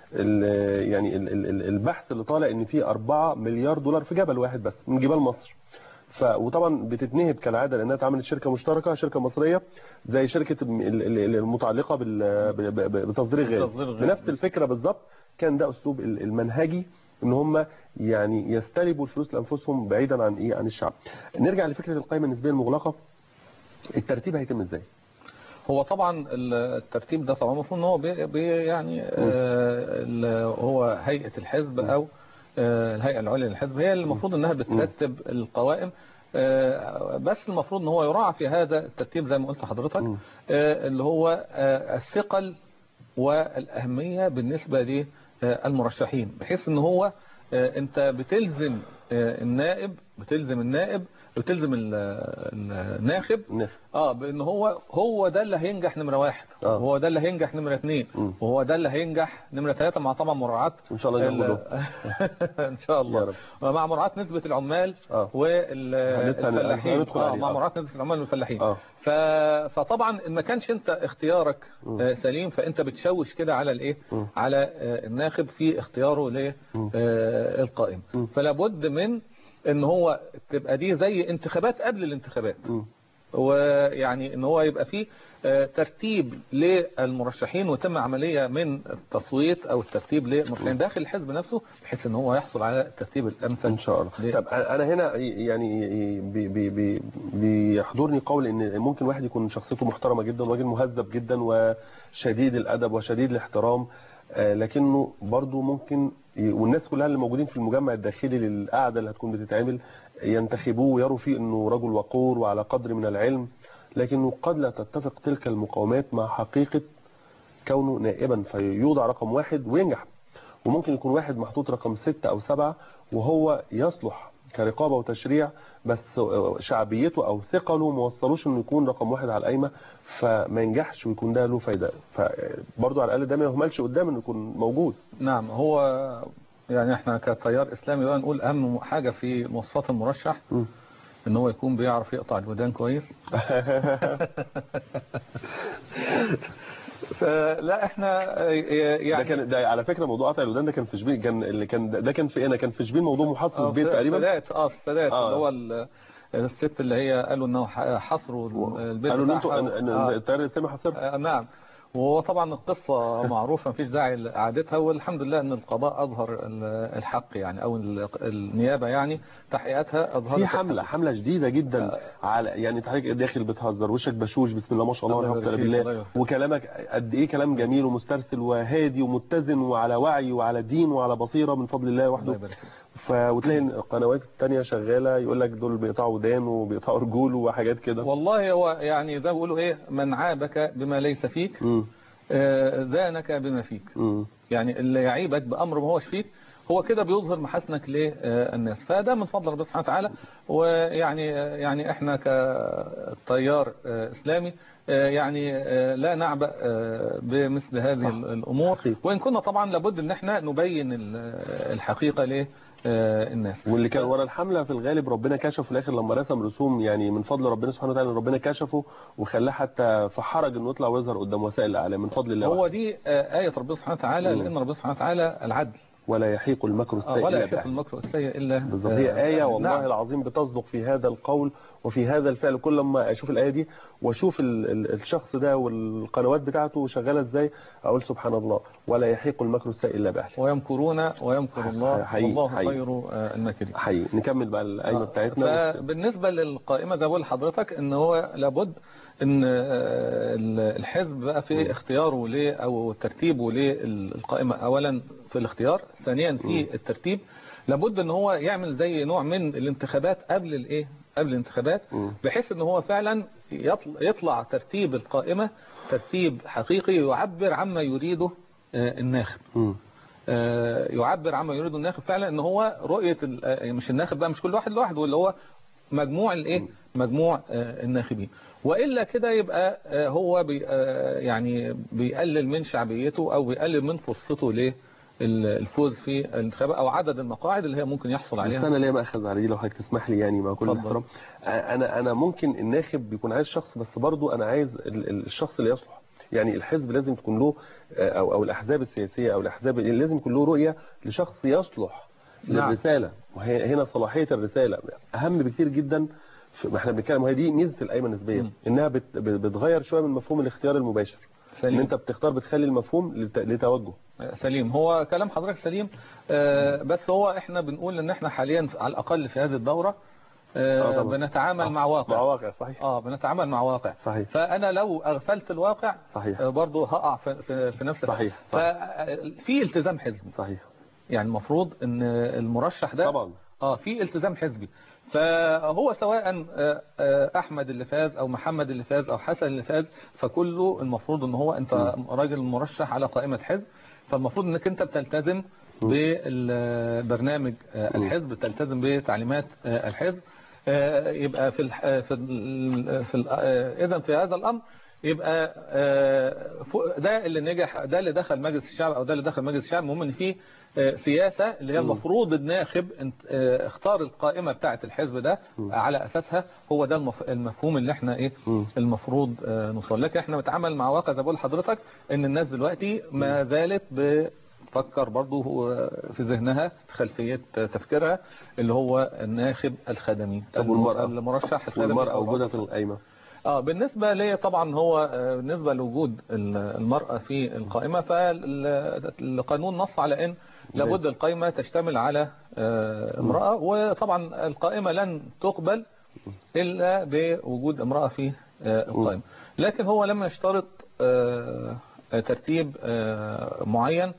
ال- يعني ال- ال- ال- البحث اللي طالع ان في 4 مليار دولار في جبل واحد بس من جبال مصر ف وطبعا بتتنهب كالعاده لانها اتعملت شركه مشتركه شركه مصريه زي شركه ال- ال- ال- المتعلقه بال- ب- ب- ب- بتصدير الغاز بتصدير الغاز. بنفس الفكره بالظبط كان ده اسلوب ال- المنهجي ان هم يعني يستلبوا الفلوس لانفسهم بعيدا عن ايه عن الشعب نرجع لفكره القائمه النسبيه المغلقه الترتيب هيتم ازاي هو طبعا الترتيب ده طبعا المفروض ان هو بي بي يعني آه، ال- هو هيئه الحزب او آه، الهيئه العليا للحزب هي اللي المفروض انها بترتب القوائم آه، بس المفروض ان هو يراعى في هذا الترتيب زي ما قلت لحضرتك مم. آه، اللي هو آه، الثقل والاهميه بالنسبه للمرشحين بحيث ان هو آه، انت بتلزم آه، النائب بتلزم النائب بتلزم ال- ال- الناخب الناس اه بان هو هو ده اللي هينجح نمره واحد آه. وهو ده اللي هينجح نمره اثنين مم. وهو ده اللي هينجح نمره ثلاثه مع طبعا مراعاه ان شاء الله ال- ياخدوا ان شاء يا الله رب. مع مراعاه نسبه العمال اه لسه هن- والفلاحين هندخل اه عليه، مع آه. مراعاه نسبه العمال والفلاحين اه ف... فطبعا ما كانش انت اختيارك مم. آه، سليم فانت بتشوش كده على الايه مم. على آه، الناخب في اختياره مم. للقائم مم. فلا بد من ان هو تبقى دي زي انتخابات قبل الانتخابات مم. ويعني ان هو يبقى فيه آه، ترتيب للمرشحين وتم عمليه من التصويت او الترتيب للمرشحين داخل الحزب نفسه بحيث ان هو يحصل على الترتيب الامثل ان شاء الله ليه؟ طب انا هنا يعني بي بي بي بيحضرني قول ان ممكن واحد يكون شخصيته محترمه جدا وراجل مهذب جدا وشديد الادب وشديد الاحترام آه، لكنه برضو ممكن ي- والناس كلها اللي موجودين في المجمع الداخلي للقعده اللي هتكون بتتعمل ينتخبوه ويروا فيه انه رجل وقور وعلى قدر من العلم لكنه قد لا تتفق تلك المقاومات مع حقيقه كونه نائبا فيوضع رقم واحد وينجح وممكن يكون واحد محطوط رقم ستة أو سبعة وهو يصلح كرقابة وتشريع بس شعبيته أو ثقله ما وصلوش إنه يكون رقم واحد على القايمة فما ينجحش ويكون ده له فايدة فبرضه على الأقل ده ما يهملش قدام إنه يكون موجود نعم هو يعني احنا كتيار اسلامي بقى نقول اهم حاجه في مواصفات المرشح مم. ان هو يكون بيعرف يقطع الودان كويس فلا احنا آه، ده يعني كان ده على فكرة موضوع قطع الودان ده كان في شبين كان اللي كان ده كان في أنا كان في شبين موضوع محاط في آه، البيت في تقريبا السادات اه في السادات آه. اللي هو ال- الست اللي هي قالوا انه ح- حصروا البيت قالوا إن بتاعها. أنتوا إن- إن آه. التيار الإسلامي حصر آه، نعم وهو طبعا القصة معروفة مفيش داعي لإعادتها والحمد لله أن القضاء أظهر ال- الحق يعني أو ال- النيابة يعني تحقيقاتها أظهرت في الحق. حملة حملة شديدة جدا على يعني انت حضرتك داخل بتهزر وشك بشوش بسم الله ما شاء الله الله والحمد يبارك لله فيك، بالله الله يبارك. وكلامك قد ايه كلام جميل ومسترسل وهادي ومتزن وعلى وعي وعلى دين وعلى بصيرة من فضل الله الله وحده يبارك فيك. ف... وتلاقي القنوات التانية شغالة يقول لك دول بيقطعوا ودان وبيقطعوا رجول وحاجات كده والله هو يعني زي ما بيقولوا إيه من عابك بما ليس فيك امم آه، ذانك بما فيك امم يعني اللي يعيبك بأمر ما هوش فيك هو كده بيظهر محاسنك للناس فده من فضل ربنا سبحانه وتعالى ويعني يعني احنا كتيار آه، اسلامي آه، يعني آه، لا نعبأ آه، بمثل هذه صح. الامور حقيقي. وان كنا طبعا لابد ان احنا نبين ال- الحقيقه للناس واللي كان ورا الحملة في الغالب ربنا كشفه في الاخر لما رسم رسوم يعني من فضل ربنا سبحانه وتعالى إن ربنا كشفه وخلاه حتى في حرج انه يطلع ويظهر قدام وسائل الاعلام من فضل الله هو وحده. دي آه، آية ربنا سبحانه وتعالى مم. لأن ربنا سبحانه وتعالى العدل ولا يحيق المكر آه، السيء ولا إلا يحيق بأهله المكر السيء إلا بالظبط آه، هي آية والله نعم. العظيم بتصدق في هذا القول وفي هذا الفعل كل ما أشوف الآية دي وأشوف ال- ال- الشخص ده والقنوات بتاعته شغالة إزاي أقول سبحان الله ولا يحيق المكر السيء إلا بأهله ويمكرون ويمكر الله حقيقي- والله حقيقي. خير آه، الماكرين حقيقي نكمل بقى القايمة بتاعتنا فبالنسبة للقائمة زي ما بقول لحضرتك ان هو لابد ان آه، الحزب بقى في اختياره ليه او ترتيبه للقائمة اولا في الاختيار ثانيا في الترتيب لابد ان هو يعمل زي نوع من الانتخابات قبل الايه قبل الانتخابات مم. بحيث ان هو فعلا يطل- يطلع ترتيب القائمة ترتيب حقيقي يعبر عما يريده آه، الناخب مم. آه، يعبر عما يريده الناخب فعلا ان هو رؤيه ال- آه، مش الناخب بقى مش كل واحد لوحده اللي هو مجموع الايه مجموع آه، الناخبين والا كده يبقى آه، هو بي آه، يعني بيقلل من شعبيته او بيقلل من فرصته للفوز في الانتخابات او عدد المقاعد اللي هي ممكن يحصل بس عليها انا ليه ماخذ على دي لو حضرتك تسمح لي يعني مع كل اتفضل. الاحترام انا انا ممكن الناخب بيكون عايز شخص بس برضو انا عايز ال- ال- الشخص اللي يصلح يعني الحزب لازم تكون له او او الاحزاب السياسيه او الاحزاب لازم يكون له رؤيه لشخص يصلح نعم. للرساله وهي هنا صلاحيه الرساله اهم بكتير جدا في- ما احنا بنتكلم وهي دي ميزه القايمه النسبيه مم. انها بت- بتغير شويه من مفهوم الاختيار المباشر ان سليم انت بتختار بتخلي المفهوم لت- لتوجه سليم هو كلام حضرتك سليم آه، بس هو احنا بنقول ان احنا حاليا على الاقل في هذه الدوره آه، آه، طبعا. بنتعامل آه، مع واقع مع واقع صحيح اه بنتعامل مع واقع صحيح فانا لو اغفلت الواقع صحيح آه، برضه هقع في, في, في نفس صحيح، صحيح. ففي التزام حزبي صحيح يعني المفروض ان المرشح ده طبعا اه في التزام حزبي فهو سواء آه، آه، احمد اللي فاز او محمد اللي فاز او حسن اللي فاز فكله المفروض ان هو انت راجل مرشح على قائمه حزب فالمفروض انك انت بتلتزم بالبرنامج آه، مم. الحزب تلتزم بتعليمات آه، الحزب آه، يبقى في الح- آه، في ال- في اذا في هذا الامر يبقى آه، فوق- ده اللي نجح ده اللي دخل مجلس الشعب او ده اللي دخل مجلس الشعب المهم ان في آه، سياسه اللي هي مم. المفروض الناخب انت- آه، اختار القائمه بتاعه الحزب ده مم. على اساسها هو ده المف- المفهوم اللي احنا ايه مم. المفروض آه، نوصل لكن احنا بنتعامل مع واقع زي ما بقول لحضرتك ان الناس دلوقتي ما زالت بتفكر برضو هو في ذهنها في خلفيه تفكيرها اللي هو الناخب الخدمي طب والمرأة؟ المرشح الخدمي والمرأة أو وجودها في القايمة اه بالنسبة لي طبعا هو آه، بالنسبة لوجود ال- المرأة في القائمة فالقانون نص على ان لابد القائمة تشتمل على آه، امرأة وطبعا القائمة لن تقبل الا بوجود امرأة في آه، القائمة لكن هو لم يشترط آه، ترتيب آه، معين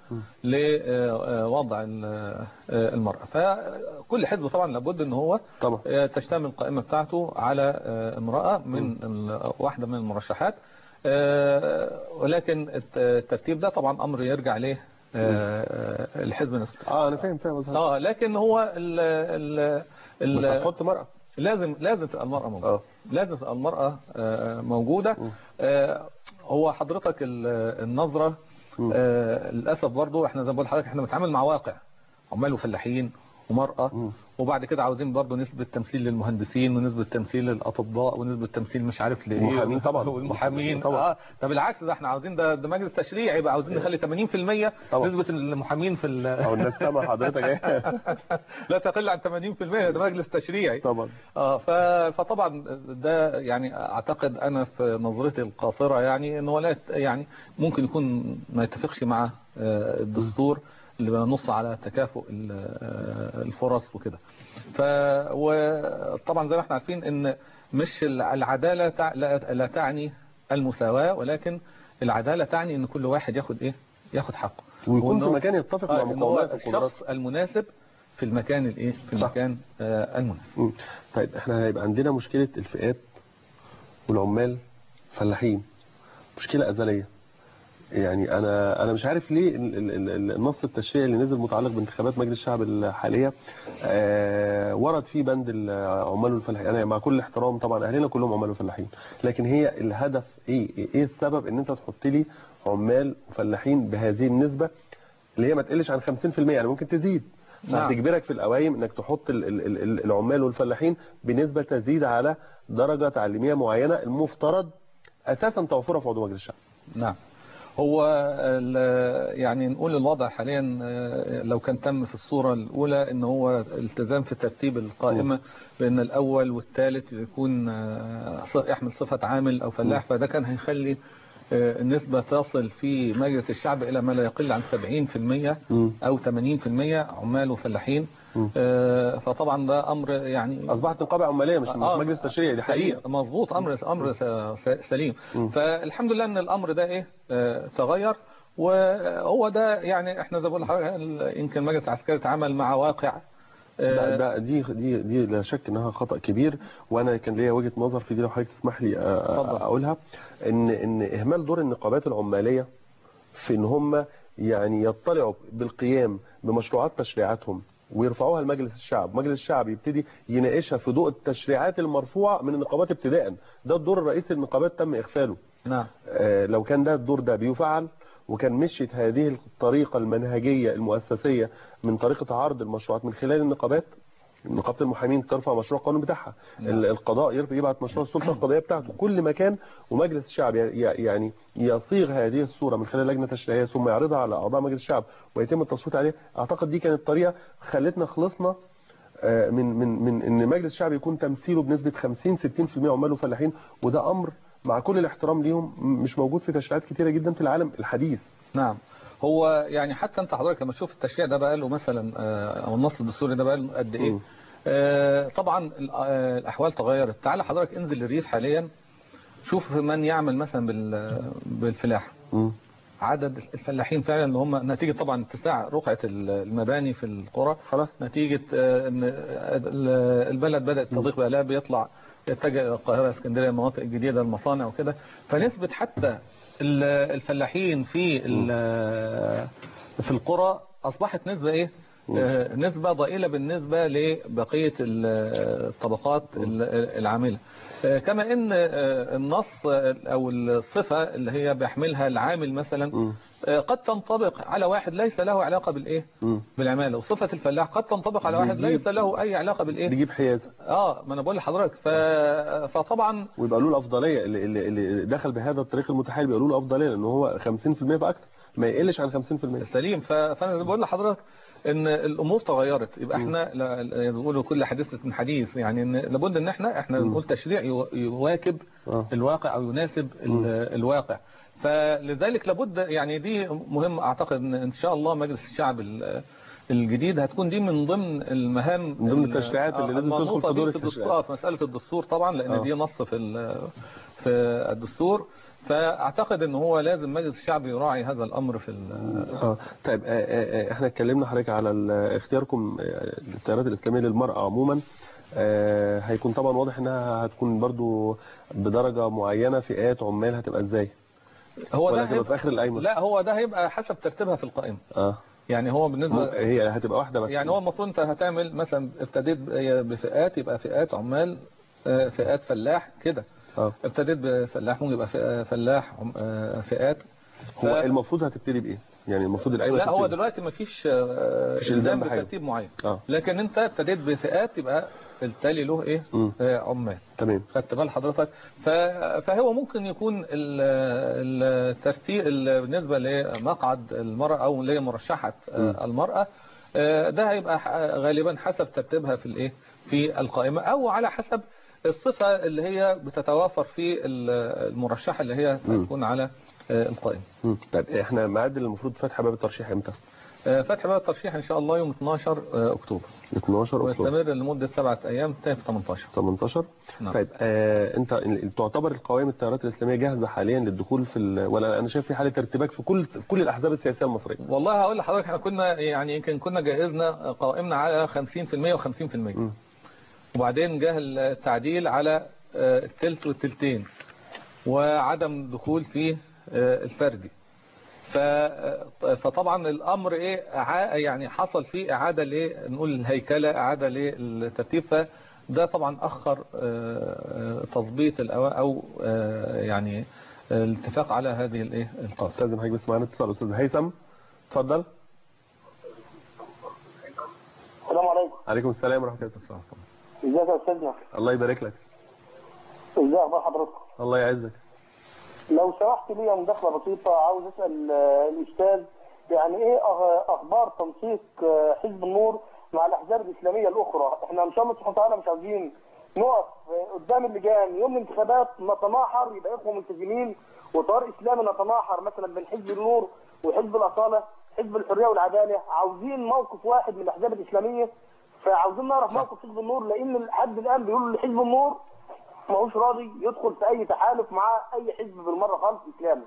لوضع ال- آه، المرأة فكل حزب طبعا لابد ان هو طبعا آه، تشتمل القائمة بتاعته على آه، امرأة من ال- واحدة من المرشحات آه، ولكن الت- الترتيب ده طبعا أمر يرجع ليه آه، الحزب نفسه اه انا فاهم فاهم قصدك. اه لكن هو ال ال بس ال هتحط مرأة لازم لازم تبقى المرأة موجودة اه لازم تبقى المرأة آه، موجودة مم. آه، هو حضرتك ال- النظرة مم. آه، للأسف برضو احنا زي ما بقول لحضرتك احنا بنتعامل مع واقع عمال وفلاحين ومرأة مم. وبعد كده عاوزين برضو نسبة تمثيل للمهندسين ونسبة تمثيل للأطباء ونسبة تمثيل مش عارف لإيه المحامين طبعا. والمحامين طبعا. اه ده بالعكس ده احنا عاوزين ده, ده مجلس تشريعي بقى عاوزين نخلي 80% طبعا. نسبة المحامين في ال- او الناس سامع حضرتك ايه لا تقل عن 80% ده مجلس تشريعي طبعا اه ف- فطبعا ده يعني اعتقد انا في نظرتي القاصره يعني ان هو لا يت- يعني ممكن يكون ما يتفقش مع آه، الدستور اللي بينص على تكافؤ ال- آه، الفرص وكده ف وطبعا زي ما احنا عارفين ان مش الع- العداله تع- لا لا تعني المساواه ولكن العداله تعني ان كل واحد ياخد ايه ياخد حقه ويكون في وإنه- مكان يتفق آه، مع إن هو مقومات وقدرات الشخص المناسب في المكان الايه في صح. المكان آه، المناسب مم. طيب احنا هيبقى عندنا مشكلة الفئات والعمال فلاحين مشكلة أزلية يعني أنا أنا مش عارف ليه ال- ال- ال- النص التشريعي اللي نزل متعلق بانتخابات مجلس الشعب الحالية آه، ورد فيه بند العمال والفلاحين أنا مع كل احترام طبعا أهلنا كلهم عمال وفلاحين لكن هي الهدف إيه إيه السبب إن أنت تحط لي عمال وفلاحين بهذه النسبة اللي هي ما تقلش عن 50% يعني ممكن تزيد نعم. هتجبرك في القوايم انك تحط ال- ال- ال- العمال والفلاحين بنسبة تزيد على درجة تعليمية معينة المفترض اساسا توفرها في عضو مجلس الشعب نعم هو ال- يعني نقول الوضع حاليا آه، لو كان تم في الصورة الأولى ان هو التزام في ترتيب القائمة بأن الأول والثالث يكون آه، ص- يحمل صفة عامل أو فلاح فده كان هيخلي آه، النسبة تصل في مجلس الشعب إلى ما لا يقل عن 70% مم. أو 80% عمال وفلاحين مم. آه، فطبعا ده أمر يعني اصبحت نقابه عماليه مش آه، مش مجلس تشريعي دي حقيقه مظبوط امر امر س- س- سليم مم. فالحمد لله ان الامر ده ايه آه، تغير وهو ده يعني احنا زي ما بقول لحضرتك ال- يمكن المجلس العسكري تعامل مع واقع ده, آه، ده دي دي دي لا شك انها خطا كبير وانا كان ليا وجهه نظر في دي لو حضرتك تسمح لي أ- أ- اتفضل. اقولها ان ان اهمال دور النقابات العماليه في ان هم يعني يطلعوا بالقيام بمشروعات تشريعاتهم ويرفعوها لمجلس الشعب مجلس الشعب يبتدي يناقشها في ضوء التشريعات المرفوعه من النقابات ابتداء ده الدور الرئيسي للنقابات تم اغفاله نعم آه، لو كان ده الدور ده بيفعل وكان مشيت هذه الطريقة المنهجية المؤسسية من طريقة عرض المشروعات من خلال النقابات نقابة المحامين ترفع مشروع قانون بتاعها نعم. ال- القضاء يرفع يبعت مشروع السلطة القضائية بتاعته كل مكان ومجلس الشعب ي- ي- يعني يصيغ هذه الصورة من خلال لجنة تشريعية ثم يعرضها على أعضاء مجلس الشعب ويتم التصويت عليها أعتقد دي كانت طريقة خلتنا خلصنا آه، من من من ان مجلس الشعب يكون تمثيله بنسبه 50 60% عمال وفلاحين وده امر مع كل الاحترام ليهم م- مش موجود في تشريعات كتيره جدا في العالم الحديث نعم هو يعني حتى انت حضرتك لما تشوف التشريع ده بقى له مثلا آه، او النص الدستوري ده بقى له قد ايه مم. آه، طبعا ال- آه، الاحوال تغيرت تعال حضرتك انزل الريف حاليا شوف من يعمل مثلا بال- بالفلاحه مم. عدد الفلاحين فعلا اللي هم نتيجة طبعا اتساع رقعة المباني في القرى خلاص نتيجة آه، ان ال- البلد بدأت تضيق بقى بيطلع يتجه الى القاهرة اسكندرية المناطق الجديدة المصانع وكده فنسبة حتى ال- الفلاحين في ال- في القرى اصبحت نسبة ايه آه، نسبة ضئيلة بالنسبة لبقية ال- الطبقات ال- العاملة آه، كما ان آه، النص آه، او الصفة اللي هي بيحملها العامل مثلا مم. آه، قد تنطبق على واحد ليس له علاقة بالايه مم. بالعمالة وصفة الفلاح قد تنطبق على واحد بيجيب- ليس له اي علاقة بالايه بيجيب حيازه اه ما انا بقول لحضرتك ف... فطبعا ويبقى له الافضليه اللي, اللي, اللي دخل بهذا الطريق المتحايل بيقولوا له افضليه لان هو 50% فاكثر ما يقلش عن 50% سليم ف... فانا بقول لحضرتك ان الامور تغيرت يبقى احنا لا- لا- بيقولوا كل حديثة من حديث يعني إن لابد ان احنا احنا مم. نقول تشريع يو- يواكب آه. الواقع او يناسب ال- الواقع فلذلك لابد يعني دي مهم اعتقد ان ان شاء الله مجلس الشعب ال- الجديد هتكون دي من ضمن المهام من ضمن ال- التشريعات اللي آه، لازم تدخل المنوطة في دور بيه التشريعات. الدستور في مسألة الدستور طبعا لان آه. دي نص في ال- في الدستور فاعتقد ان هو لازم مجلس الشعب يراعي هذا الامر في ال- اه طيب آه، آه، آه، احنا اتكلمنا حضرتك على ال- اختياركم آه، للتيارات الاسلاميه للمراه عموما آه، هيكون طبعا واضح انها هتكون برضو بدرجه معينه فئات عمال هتبقى ازاي هو ولا ده هتبقى في هيبقى اخر القايمه لا هو ده هيبقى حسب ترتيبها في القائمة اه يعني هو مو- بالنسبة هي هتبقى واحده بس يعني هو المفروض انت هتعمل مثلا ابتديت بفئات يبقى فئات عمال آه، فئات فلاح كده اه ابتديت بفلاح ممكن يبقى فئة- فلاح عم- آه، فئات هو ف- المفروض هتبتدي بايه يعني المفروض القايمه لا هو تبتدي. دلوقتي ما فيش آه، مفيش إلزام الزام بحاجة. بترتيب معين اه لكن انت ابتديت بفئات يبقى التالي له ايه مم. آه، عمال تمام خدت بال حضرتك ف- فهو ممكن يكون ال- الترتيب ال- بالنسبة لمقعد المرأة أو لمرشحة آه، المرأة آه، ده هيبقى ح- غالبا حسب ترتيبها في الايه في القائمة أو على حسب الصفة اللي هي بتتوافر في ال- المرشحة اللي هي ستكون على آه، القائمة مم. طيب احنا ميعاد المفروض فتح باب الترشيح امتى آه، فتح باب الترشيح إن شاء الله يوم 12 أكتوبر 12 اكتوبر ويستمر لمدة سبعة أيام تاني في 18 18 نعم. طيب آه انت ال- تعتبر القوائم التيارات الاسلاميه جاهزه حاليا للدخول في ال... ولا انا شايف في حاله ارتباك في كل في كل الاحزاب السياسيه المصريه والله هقول لحضرتك احنا كنا يعني يمكن كنا جهزنا قائمنا على 50% و50% مم. وبعدين جه التعديل على آه، التلت والتلتين وعدم دخول في آه، الفردي ف- آه، فطبعا الامر ايه إعا- يعني حصل فيه اعاده لايه نقول الهيكله اعاده للترتيب فده طبعا اخر آه، آه، تظبيط الأوا- او آه، يعني آه، الاتفاق على هذه الايه القائمه استاذن حضرتك بس معانا اتصال استاذ هيثم اتفضل السلام عليكم عليكم السلام ورحمه الله ازيك يا استاذنا الله يبارك لك ازي اخبار حضرتك الله يعزك لو سمحت لي مداخله بسيطه عاوز اسال آه، الاستاذ يعني ايه أخ- اخبار تنسيق آه، حزب النور مع الاحزاب الاسلاميه الاخرى احنا ان شاء الله سبحانه وتعالى مش عاوزين نقف آه، قدام اللجان يوم الانتخابات نتناحر يبقى اخوه ملتزمين وطار اسلامي نتناحر مثلا بين حزب النور وحزب الاصاله حزب الحريه والعداله عاوزين موقف واحد من الاحزاب الاسلاميه فعاوزين نعرف موقف حزب النور لان لحد الان بيقولوا لحزب النور ماهوش راضي يدخل في اي تحالف مع اي حزب بالمره خالص اسلامي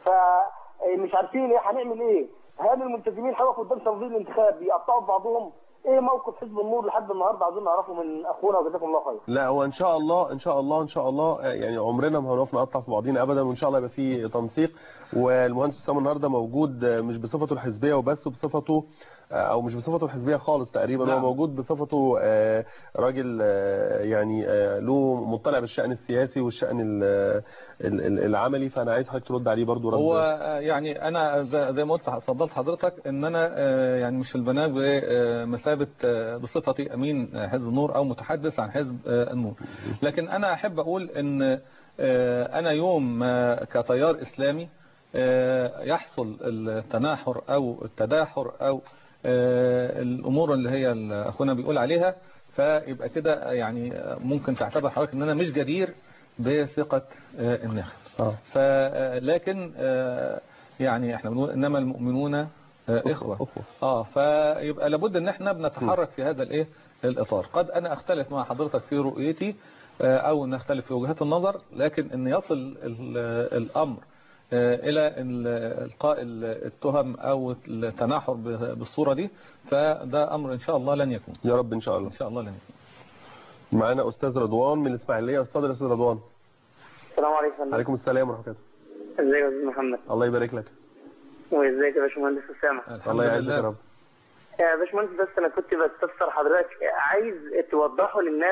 فمش عارفين ايه هنعمل ايه هل الملتزمين هيقفوا قدام تنظيم الانتخاب يقطعوا في بعضهم ايه موقف حزب النور لحد النهارده عاوزين نعرفه من اخونا وجزاكم الله خير لا هو ان شاء الله ان شاء الله ان شاء الله آه، يعني عمرنا ما هنقف نقطع في بعضينا ابدا وان شاء الله يبقى في تنسيق والمهندس اسامه النهارده موجود آه، مش بصفته الحزبيه وبس بصفته آه، او مش بصفته الحزبيه خالص تقريبا هو نعم. موجود بصفته آه، راجل آه، يعني آه، له مطلع بالشان السياسي والشان ال- ال- ال- العملي فانا عايز حضرتك ترد عليه برضو رد هو آه، يعني انا زي زي ما قلت فضلت حضرتك ان انا آه، يعني مش في البناء بمثابه آه، بصفتي امين آه، حزب النور او متحدث عن حزب آه، النور لكن انا احب اقول ان آه، انا يوم ما كتيار اسلامي آه، يحصل التناحر او التداحر او آه، الامور اللي هي اللي اخونا بيقول عليها فيبقى كده يعني ممكن تعتبر حضرتك ان انا مش جدير بثقه آه، الناخب اه ف لكن آه، يعني احنا بنقول انما المؤمنون آه، اخوه أخوة. اه فيبقى لابد ان احنا بنتحرك في هذا الايه الاطار قد انا اختلف مع حضرتك في رؤيتي آه، او نختلف في وجهات النظر لكن ان يصل ال- الامر آه، الى ال- القاء التهم او التناحر ب- بالصوره دي فده امر ان شاء الله لن يكون يا رب ان شاء الله ان شاء الله لن يكون معانا استاذ رضوان من الاسماعيليه استاذ الاستاذ رضوان السلام عليكم عليكم السلام ورحمه الله ازيك يا استاذ محمد الله يبارك لك وازيك يا باشمهندس اسامه الحمد الله يعزك يا لله رب يا باشمهندس بس انا كنت بستفسر حضرتك عايز توضحوا للناس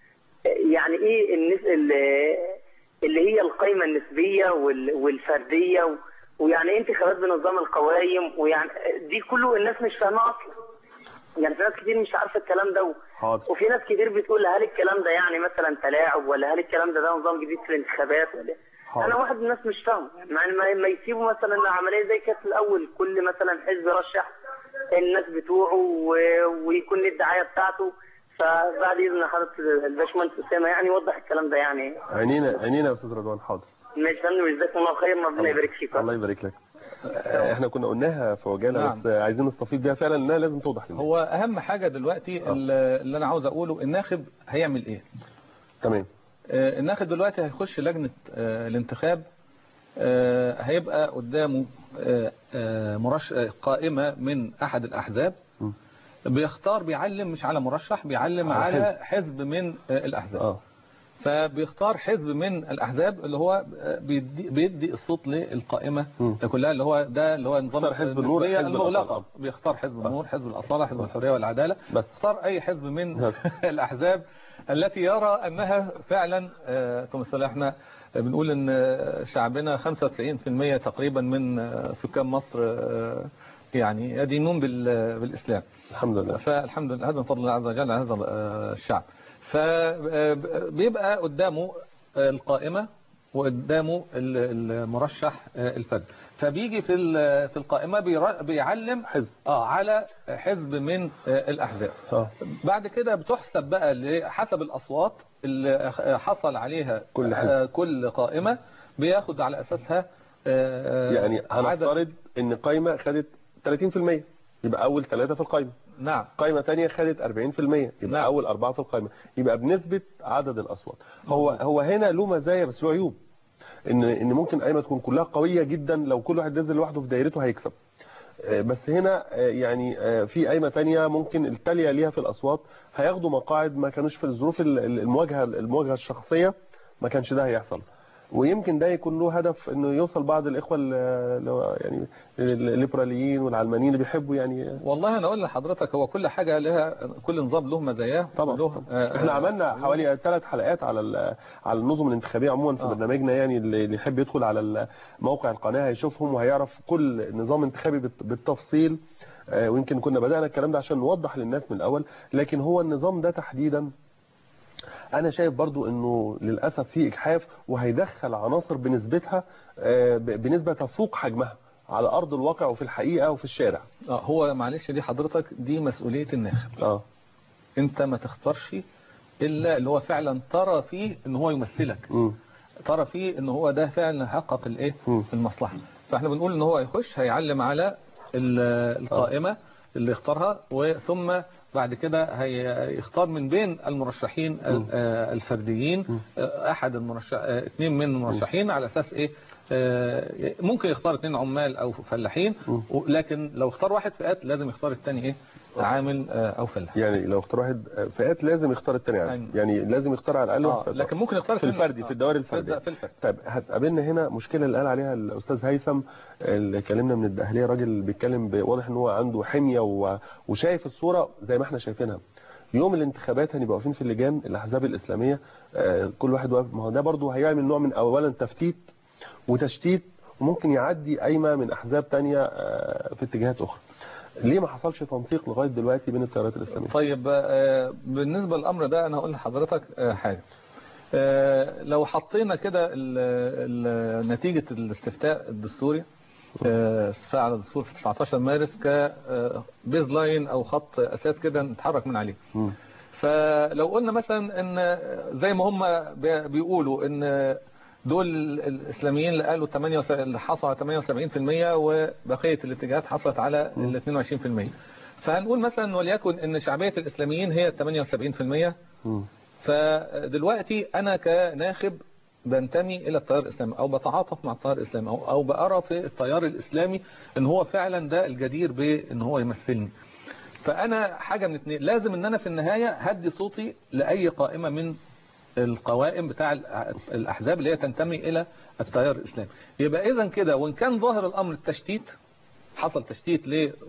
يعني ايه النس... اللي, اللي هي القائمه النسبيه وال... والفرديه و... ويعني ايه انتخابات بنظام القوائم ويعني دي كله الناس مش فاهمها اصلا يعني في ناس كتير مش عارفه الكلام ده و... حاضر وفي ناس كتير بتقول هل الكلام ده يعني مثلا تلاعب ولا هل الكلام ده ده نظام جديد في الانتخابات ولا حاضر. انا واحد من الناس مش فاهم يعني ما, ما يسيبوا مثلا عمليه زي كانت الاول كل مثلا حزب رشح الناس بتوعه و... ويكون له الدعايه بتاعته فبعد اذن حضرتك الباشمهندس اسامه يعني يوضح الكلام ده يعني عينينا عينينا يا استاذ رضوان حاضر ماشي يا فندم جزاكم الله خير ربنا يبارك فيكم الله يبارك لك آه، احنا كنا قلناها في وجانا نعم. بس آه، عايزين نستفيد بيها فعلا انها لازم توضح للناس هو اهم حاجه دلوقتي اللي اللي انا عاوز اقوله الناخب هيعمل ايه تمام آه، الناخب دلوقتي هيخش لجنة آه، الانتخاب آه، هيبقى قدامه آه، آه، مرش آه، قائمة من أحد الأحزاب م. بيختار بيعلم مش على مرشح بيعلم على على حزب من آه، الأحزاب اه فبيختار حزب من الأحزاب اللي هو آه، بيدي, بيدي الصوت للقائمة م. كلها اللي هو ده اللي هو نظام اختار حزب النور، النسبية حزب المغلقة الأصالة. بيختار حزب النور حزب الأصالة حزب الحرية والعدالة بس اختار أي حزب من نعم. الأحزاب التي يرى أنها فعلا آه، كما مثلا احنا بنقول أن آه، شعبنا 95% تقريبا من آه، سكان مصر آه، يعني يدينون بال- بالإسلام الحمد لله فالحمد لله هذا من فضل الله عز وجل على هذا آه، الشعب فبيبقى قدامه آه، القائمة وقدامه ال- المرشح آه، الفرد فبيجي في ال- في القائمة بيرا- بيعلم حزب اه على حزب من آه، الأحزاب اه بعد كده بتحسب بقى ل- حسب الأصوات اللي حصل عليها كل حزب. آه، كل قائمة بياخد على أساسها آه، يعني عدد هنفترض ان قائمه خدت 30% يبقى اول ثلاثه في القائمه نعم قائمه ثانيه خدت 40% يبقى نعم. اول اربعه في القائمه يبقى بنسبه عدد الاصوات هو هو هنا له مزايا بس له عيوب ان ان ممكن قائمه تكون كلها قويه جدا لو كل واحد نزل لوحده في دايرته هيكسب آه، بس هنا آه، يعني آه، في قايمه تانية ممكن التاليه ليها في الاصوات هياخدوا مقاعد ما كانوش في الظروف ال- ال- المواجهه المواجهه الشخصيه ما كانش ده هيحصل ويمكن ده يكون له هدف انه يوصل بعض الاخوه ال- اللي هو يعني الليبراليين والعلمانيين اللي بيحبوا يعني والله انا اقول لحضرتك هو كل حاجه لها كل نظام له مزاياه طبعا له آه، احنا آه، عملنا حوالي ثلاث حلقات على ال- على النظم الانتخابيه عموما في آه. برنامجنا يعني اللي اللي يحب يدخل على ال- موقع القناه هيشوفهم وهيعرف كل نظام انتخابي بالت- بالتفصيل آه، ويمكن كنا بدانا الكلام ده عشان نوضح للناس من الاول لكن هو النظام ده تحديدا انا شايف برضو انه للاسف في اجحاف وهيدخل عناصر بنسبتها آه، ب- بنسبه تفوق حجمها على ارض الواقع وفي الحقيقه وفي الشارع اه هو معلش دي حضرتك دي مسؤولية الناخب اه انت ما تختارش الا اللي هو فعلا ترى فيه ان هو يمثلك امم ترى فيه ان هو ده فعلا حقق الايه مم. المصلحه فاحنا بنقول ان هو يخش هيعلم على ال- القائمه اللي اختارها وثم بعد كده هيختار من بين المرشحين ال- آه، الفرديين آه، احد المرشح آه، اثنين من المرشحين على اساس ايه آه، ممكن يختار اثنين عمال او فلاحين و- لكن لو اختار واحد فئات لازم يختار الثاني ايه عامل آه، او فلاح يعني لو اختار واحد آه، فئات لازم يختار الثاني يعني. أيوة. يعني لازم يختار على الاقل آه، واحد فئات. لكن ممكن يختار في اثنين- الفردي آه، في الدوائر الفرديه في الفردي طيب هتقابلنا هنا مشكله اللي قال عليها الاستاذ هيثم اللي كلمنا من الدهليه راجل بيتكلم ب- واضح ان هو عنده حميه و- وشايف الصوره زي ما احنا شايفينها يوم الانتخابات هنبقى واقفين في اللجان الاحزاب الاسلاميه آه، كل واحد واقف ما هو ده برضه هيعمل نوع من اولا تفتيت وتشتيت وممكن يعدي قايمه من احزاب تانية آه، في اتجاهات اخرى ليه ما حصلش تنسيق لغايه دلوقتي بين التيارات الاسلاميه طيب آه، بالنسبة للأمر ده أنا هقول لحضرتك آه، حاجة آه، لو حطينا كده ال- ال- نتيجة الاستفتاء الدستوري آه، استفتاء على الدستور في 19 مارس كبيز لاين أو خط أساس كده نتحرك من عليه مم. فلو قلنا مثلا ان زي ما هم بي- بيقولوا ان دول الاسلاميين اللي قالوا 8 اللي حصلوا على 78% وبقيه الاتجاهات حصلت على ال 22% فهنقول مثلا وليكن ان شعبيه الاسلاميين هي 78% مم. فدلوقتي انا كناخب بنتمي الى التيار الاسلامي او بتعاطف مع التيار الاسلامي او او بارى في التيار الاسلامي ان هو فعلا ده الجدير بان هو يمثلني فانا حاجه من اتنين لازم ان انا في النهايه هدي صوتي لاي قائمه من القوائم بتاع الأ- الاحزاب اللي هي تنتمي الى التيار الاسلامي يبقى اذا كده وان كان ظاهر الامر التشتيت حصل تشتيت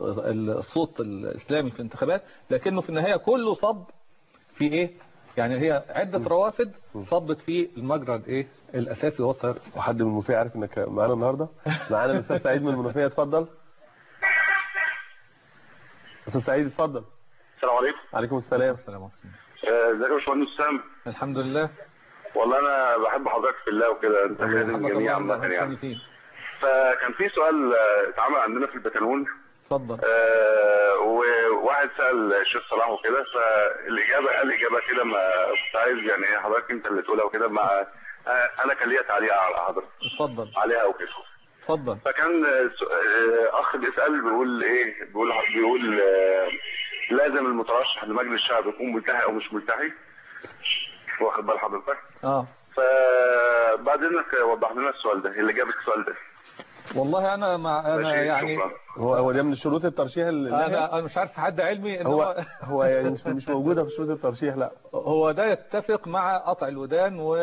للصوت الاسلامي في الانتخابات لكنه في النهايه كله صب في ايه يعني هي عده روافد صبت في المجرى الايه الاساسي وهو التيار الإسلامي. وحد من المنوفيه عارف انك معانا النهارده معانا الاستاذ سعيد من المنوفيه اتفضل استاذ سعيد اتفضل السلام عليكم عليكم السلام السلام عليكم آه، ازيك يا باشمهندس سام الحمد لله والله انا بحب حضرتك في الله وكده انت الله خادم حفظك جميع الله عامه الله يعني فيه فكان في سؤال آه، اتعمل عندنا في البتالون اتفضل آه، وواحد سال الشيخ صلاح وكده فالاجابه قال اجابه كده ما كنت عايز يعني حضرتك انت اللي تقولها وكده مع آه، انا كان ليا تعليق على حضرتك اتفضل عليها وكده اتفضل فكان آه، س- آه، اخ بيسال بيقول ايه بيقول بيقول آه، لازم المترشح لمجلس الشعب يكون ملتحي او مش ملتحي واخد بال حضرتك اه فبعدين وضح لنا السؤال ده اللي جاب السؤال ده والله انا مع انا ماشي، يعني شكرا. هو هو ده من شروط الترشيح اللي انا انا مش عارف حد علمي ان هو هو هو يعني مش مش موجوده في شروط الترشيح لا هو ده يتفق مع قطع الودان و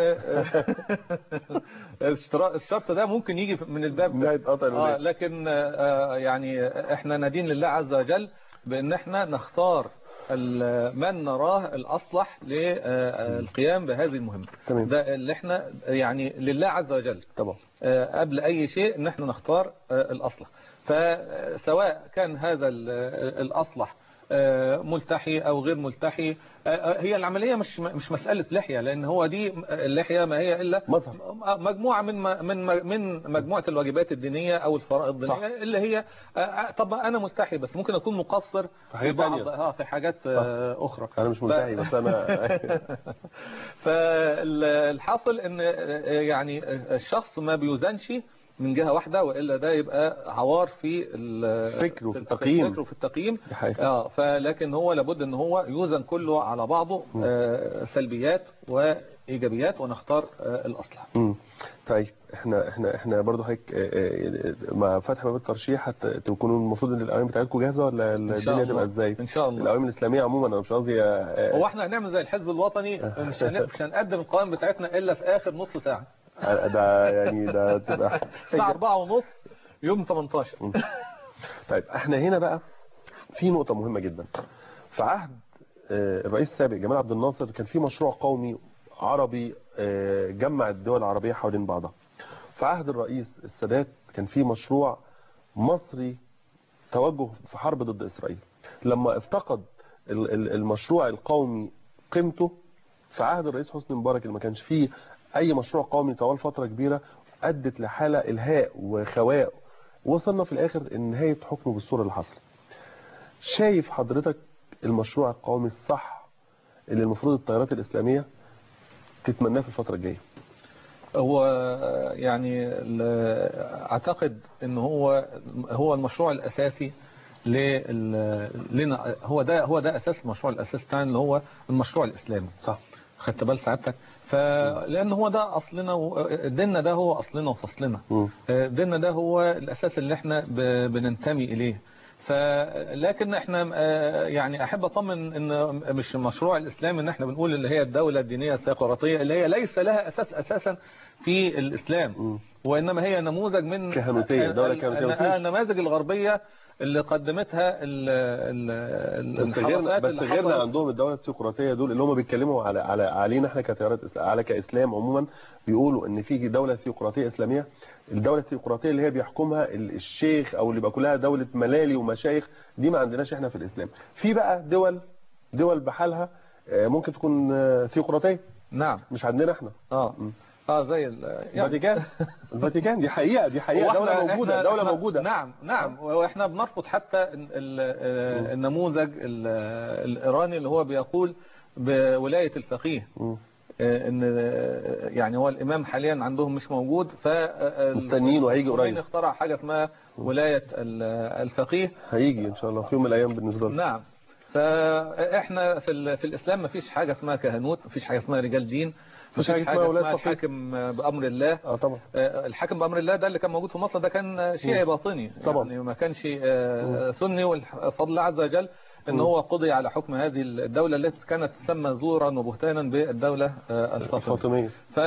الاشتراك- الشرط ده ممكن يجي من الباب نهايه ده قطع اه الودان لكن آه يعني احنا ندين لله عز وجل بان احنا نختار ال- من نراه الاصلح للقيام بهذه المهمه تمام. ده اللي احنا يعني لله عز وجل طبعا آه، قبل أي شيء ان احنا نختار آه، الأصلح فسواء كان هذا ال- الأصلح آه، ملتحي أو غير ملتحي آه، آه، هي العملية مش مش مسألة لحية لأن هو دي اللحية ما هي إلا مظهر مجموعة من من من مجموعة الواجبات الدينية أو الفرائض صح. الدينية اللي هي آه، طب أنا ملتحي بس ممكن أكون مقصر في حاجات بعض- تانية. اه في حاجات آه، أخرى انا مش ملتحي بس انا فالحاصل ان يعني الشخص ما بيوزنش من جهة واحدة وإلا ده يبقى عوار في ال- فكره في في التقييم. الفكر وفي التقييم دي حقيقة. اه فلكن هو لابد ان هو يوزن كله على بعضه آه سلبيات وايجابيات ونختار آه الاصلح مم. طيب احنا احنا احنا برضه هيك مع فتح باب الترشيح هت- تكونوا المفروض ان الاوامر بتاعتكم جاهزه ولا ان شاء الدنيا تبقى الله ازاي؟ ان شاء الله الاوامر الاسلاميه عموما انا مش قصدي آه، هو احنا هنعمل زي الحزب الوطني مش هن- مش هنقدم القوائم بتاعتنا الا في اخر نص ساعه آه، ده يعني ده تبقى الساعه 4 ونص يوم 18 طيب احنا هنا بقى في نقطة مهمة جدا في عهد آه، الرئيس السابق جمال عبد الناصر كان في مشروع قومي عربي آه، جمع الدول العربية حوالين بعضها في عهد الرئيس السادات كان في مشروع مصري توجه في حرب ضد إسرائيل لما افتقد ال- ال- المشروع القومي قيمته في عهد الرئيس حسني مبارك اللي ما كانش فيه اي مشروع قومي طوال فتره كبيره ادت لحاله الهاء وخواء وصلنا في الاخر لنهايه حكمه بالصوره اللي حصلت شايف حضرتك المشروع القومي الصح اللي المفروض التيارات الاسلاميه تتمناه في الفتره الجايه هو يعني ال- اعتقد ان هو هو المشروع الاساسي لل- لنا هو ده هو ده اساس المشروع الاساسي بتاعنا اللي هو المشروع الاسلامي صح خدت بال سعادتك فلان هو ده اصلنا و- ديننا ده هو اصلنا وفصلنا مم. ديننا ده هو الاساس اللي احنا ب- بننتمي اليه فلكن احنا آه، يعني احب اطمن ان مش المشروع الاسلامي ان احنا بنقول اللي هي الدوله الدينيه السيقراطيه اللي هي ليس لها اساس اساسا في الاسلام مم. وانما هي نموذج من كهنوتية، دولة ال- كهنوتية، ال- مفيش. النماذج الغربيه اللي قدمتها ال ال بس غيرنا الانحرافات بس اللي غيرنا حصلت. عندهم الدوله السيقراطيه دول اللي هم بيتكلموا على على علينا احنا كتيارات على كاسلام عموما بيقولوا ان في دوله سيقراطيه اسلاميه الدوله السيقراطيه اللي هي بيحكمها ال- الشيخ او اللي بيبقى كلها دوله ملالي ومشايخ دي ما عندناش احنا في الاسلام في بقى دول دول بحالها آه، ممكن تكون آه، سيقراطيه نعم مش عندنا احنا اه اه زي ال- يعني الفاتيكان الفاتيكان دي حقيقه دي حقيقه هو دوله إحنا- موجوده إحنا- دوله إحنا- موجوده نعم نعم واحنا بنرفض حتى ال- ال- النموذج ال- الايراني اللي هو بيقول بولايه الفقيه مم. آه، ان آه، يعني هو الامام حاليا عندهم مش موجود ف آه، مستنيين وهيجي قريب. اخترع حاجه اسمها ولايه ال- الفقيه هيجي ان شاء الله في يوم من الايام بالنسبه لنا نعم فاحنا في ال- في الاسلام ما فيش حاجه اسمها كهنوت ما فيش حاجه اسمها رجال دين ما مفيش فيش حاجة حاجه اسمها ولاية اسمها فقيه. الحاكم بامر الله اه طبعا آه، الحاكم بأمر الله ده اللي كان موجود في مصر ده كان شيعي باطني طبعا. يعني ما كانش آه، سني والفضل الله عز وجل ان هو قضي على حكم هذه الدولة التي كانت تسمى زورا وبهتانا بالدولة آه، الفاطمية الفاطميه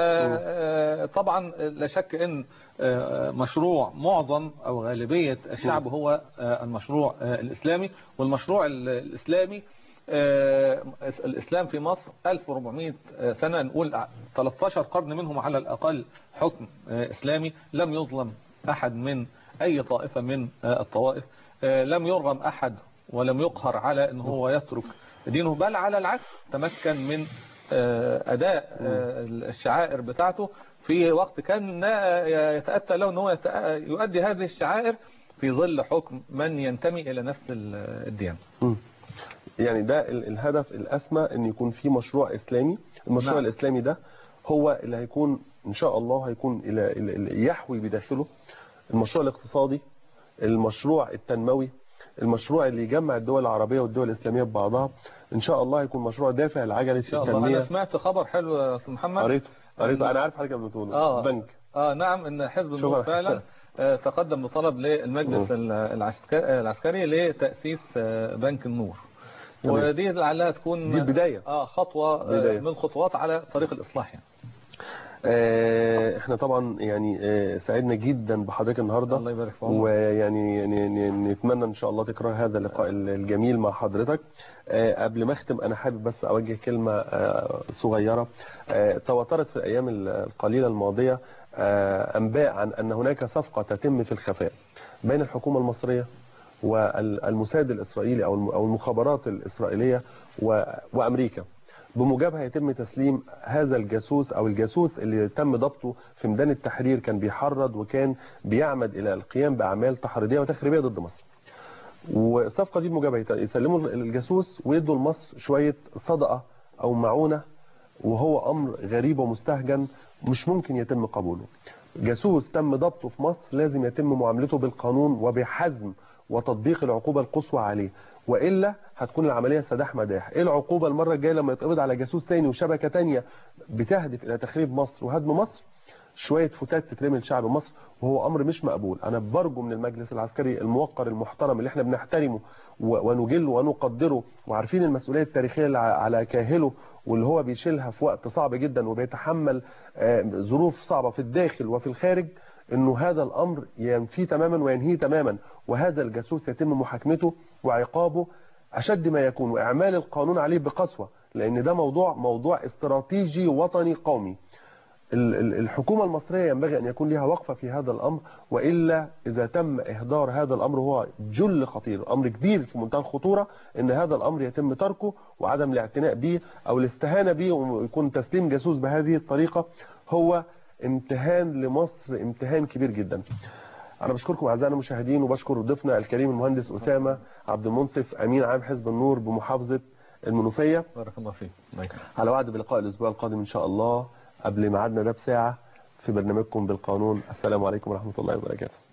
فطبعا لا شك ان آه، مشروع معظم او غالبية الشعب هو آه، المشروع آه، الاسلامي والمشروع ال- الاسلامي آه، الاسلام في مصر 1400 سنة نقول 13 قرن منهم على الاقل حكم آه، اسلامي لم يظلم احد من اي طائفة من آه، الطوائف آه، لم يرغم احد ولم يقهر على ان هو يترك دينه بل على العكس تمكن من آه، اداء آه، الشعائر بتاعته في وقت كان لا يتأتى له ان هو يتأ- يؤدي هذه الشعائر في ظل حكم من ينتمي الى نفس ال- الديانة مم. يعني ده ال- الهدف الأسمى أن يكون في مشروع إسلامي المشروع نعم. الإسلامي ده هو اللي هيكون إن شاء الله هيكون إلى إلى- إلى- يحوي بداخله المشروع الاقتصادي المشروع التنموي المشروع اللي يجمع الدول العربية والدول الإسلامية ببعضها إن شاء الله هيكون مشروع دافع لعجلة ان شاء الله التنمية انا سمعت خبر حلو يا استاذ محمد قريته قريته أنا عارف حضرتك بتقوله آه. بنك اه نعم ان حزب شكرا. النور فعلا آه، تقدم بطلب للمجلس ال- العسكري العسكري لتأسيس آه، بنك النور تمام. ودي لعلها تكون دي البداية. اه خطوة آه، بداية. من خطوات على طريق الإصلاح يعني. آه، احنا طبعا يعني آه، سعدنا جدا بحضرتك النهارده الله يبارك في عمرك. ويعني يعني- يعني نتمنى ان شاء الله تكرار هذا اللقاء الجميل مع حضرتك آه، قبل ما اختم انا حابب بس اوجه كلمه آه، صغيره آه، تواترت في الايام القليله الماضيه آه، انباء عن ان هناك صفقه تتم في الخفاء بين الحكومه المصريه والموساد الاسرائيلي او الم- او المخابرات الاسرائيليه و- وامريكا بموجبها يتم تسليم هذا الجاسوس او الجاسوس اللي تم ضبطه في ميدان التحرير كان بيحرض وكان بيعمد الى القيام باعمال تحريضيه وتخريبيه ضد مصر. والصفقه دي بموجبها يت- يسلموا الجاسوس ويدوا لمصر شويه صدقه او معونه وهو امر غريب ومستهجن مش ممكن يتم قبوله. جاسوس تم ضبطه في مصر لازم يتم معاملته بالقانون وبحزم وتطبيق العقوبه القصوى عليه والا هتكون العمليه سداح مداح ايه العقوبه المره الجايه لما يتقبض على جاسوس تاني وشبكه تانيه بتهدف الى تخريب مصر وهدم مصر شويه فتات تترمي لشعب مصر وهو امر مش مقبول انا برجو من المجلس العسكري الموقر المحترم اللي احنا بنحترمه و- ونجله ونقدره وعارفين المسؤوليه التاريخيه اللي ع- على كاهله واللي هو بيشيلها في وقت صعب جدا وبيتحمل آه، ظروف صعبه في الداخل وفي الخارج انه هذا الامر ينفيه تماما وينهيه تماما وهذا الجاسوس يتم محاكمته وعقابه اشد ما يكون واعمال القانون عليه بقسوه لان ده موضوع موضوع استراتيجي وطني قومي ال- ال- الحكومة المصرية ينبغي أن يكون لها وقفة في هذا الأمر وإلا إذا تم إهدار هذا الأمر هو جل خطير أمر كبير في منتهى الخطورة أن هذا الأمر يتم تركه وعدم الاعتناء به أو الاستهانة به ويكون تسليم جاسوس بهذه الطريقة هو امتهان لمصر امتهان كبير جدا أنا بشكركم أعزائنا المشاهدين وبشكر ضيفنا الكريم المهندس أسامة عبد المنصف أمين عام حزب النور بمحافظة المنوفية بارك الله فيك الله يكرمك. على وعد بلقاء الأسبوع القادم إن شاء الله قبل ميعادنا ده بساعة في برنامجكم بالقانون السلام عليكم ورحمة الله وبركاته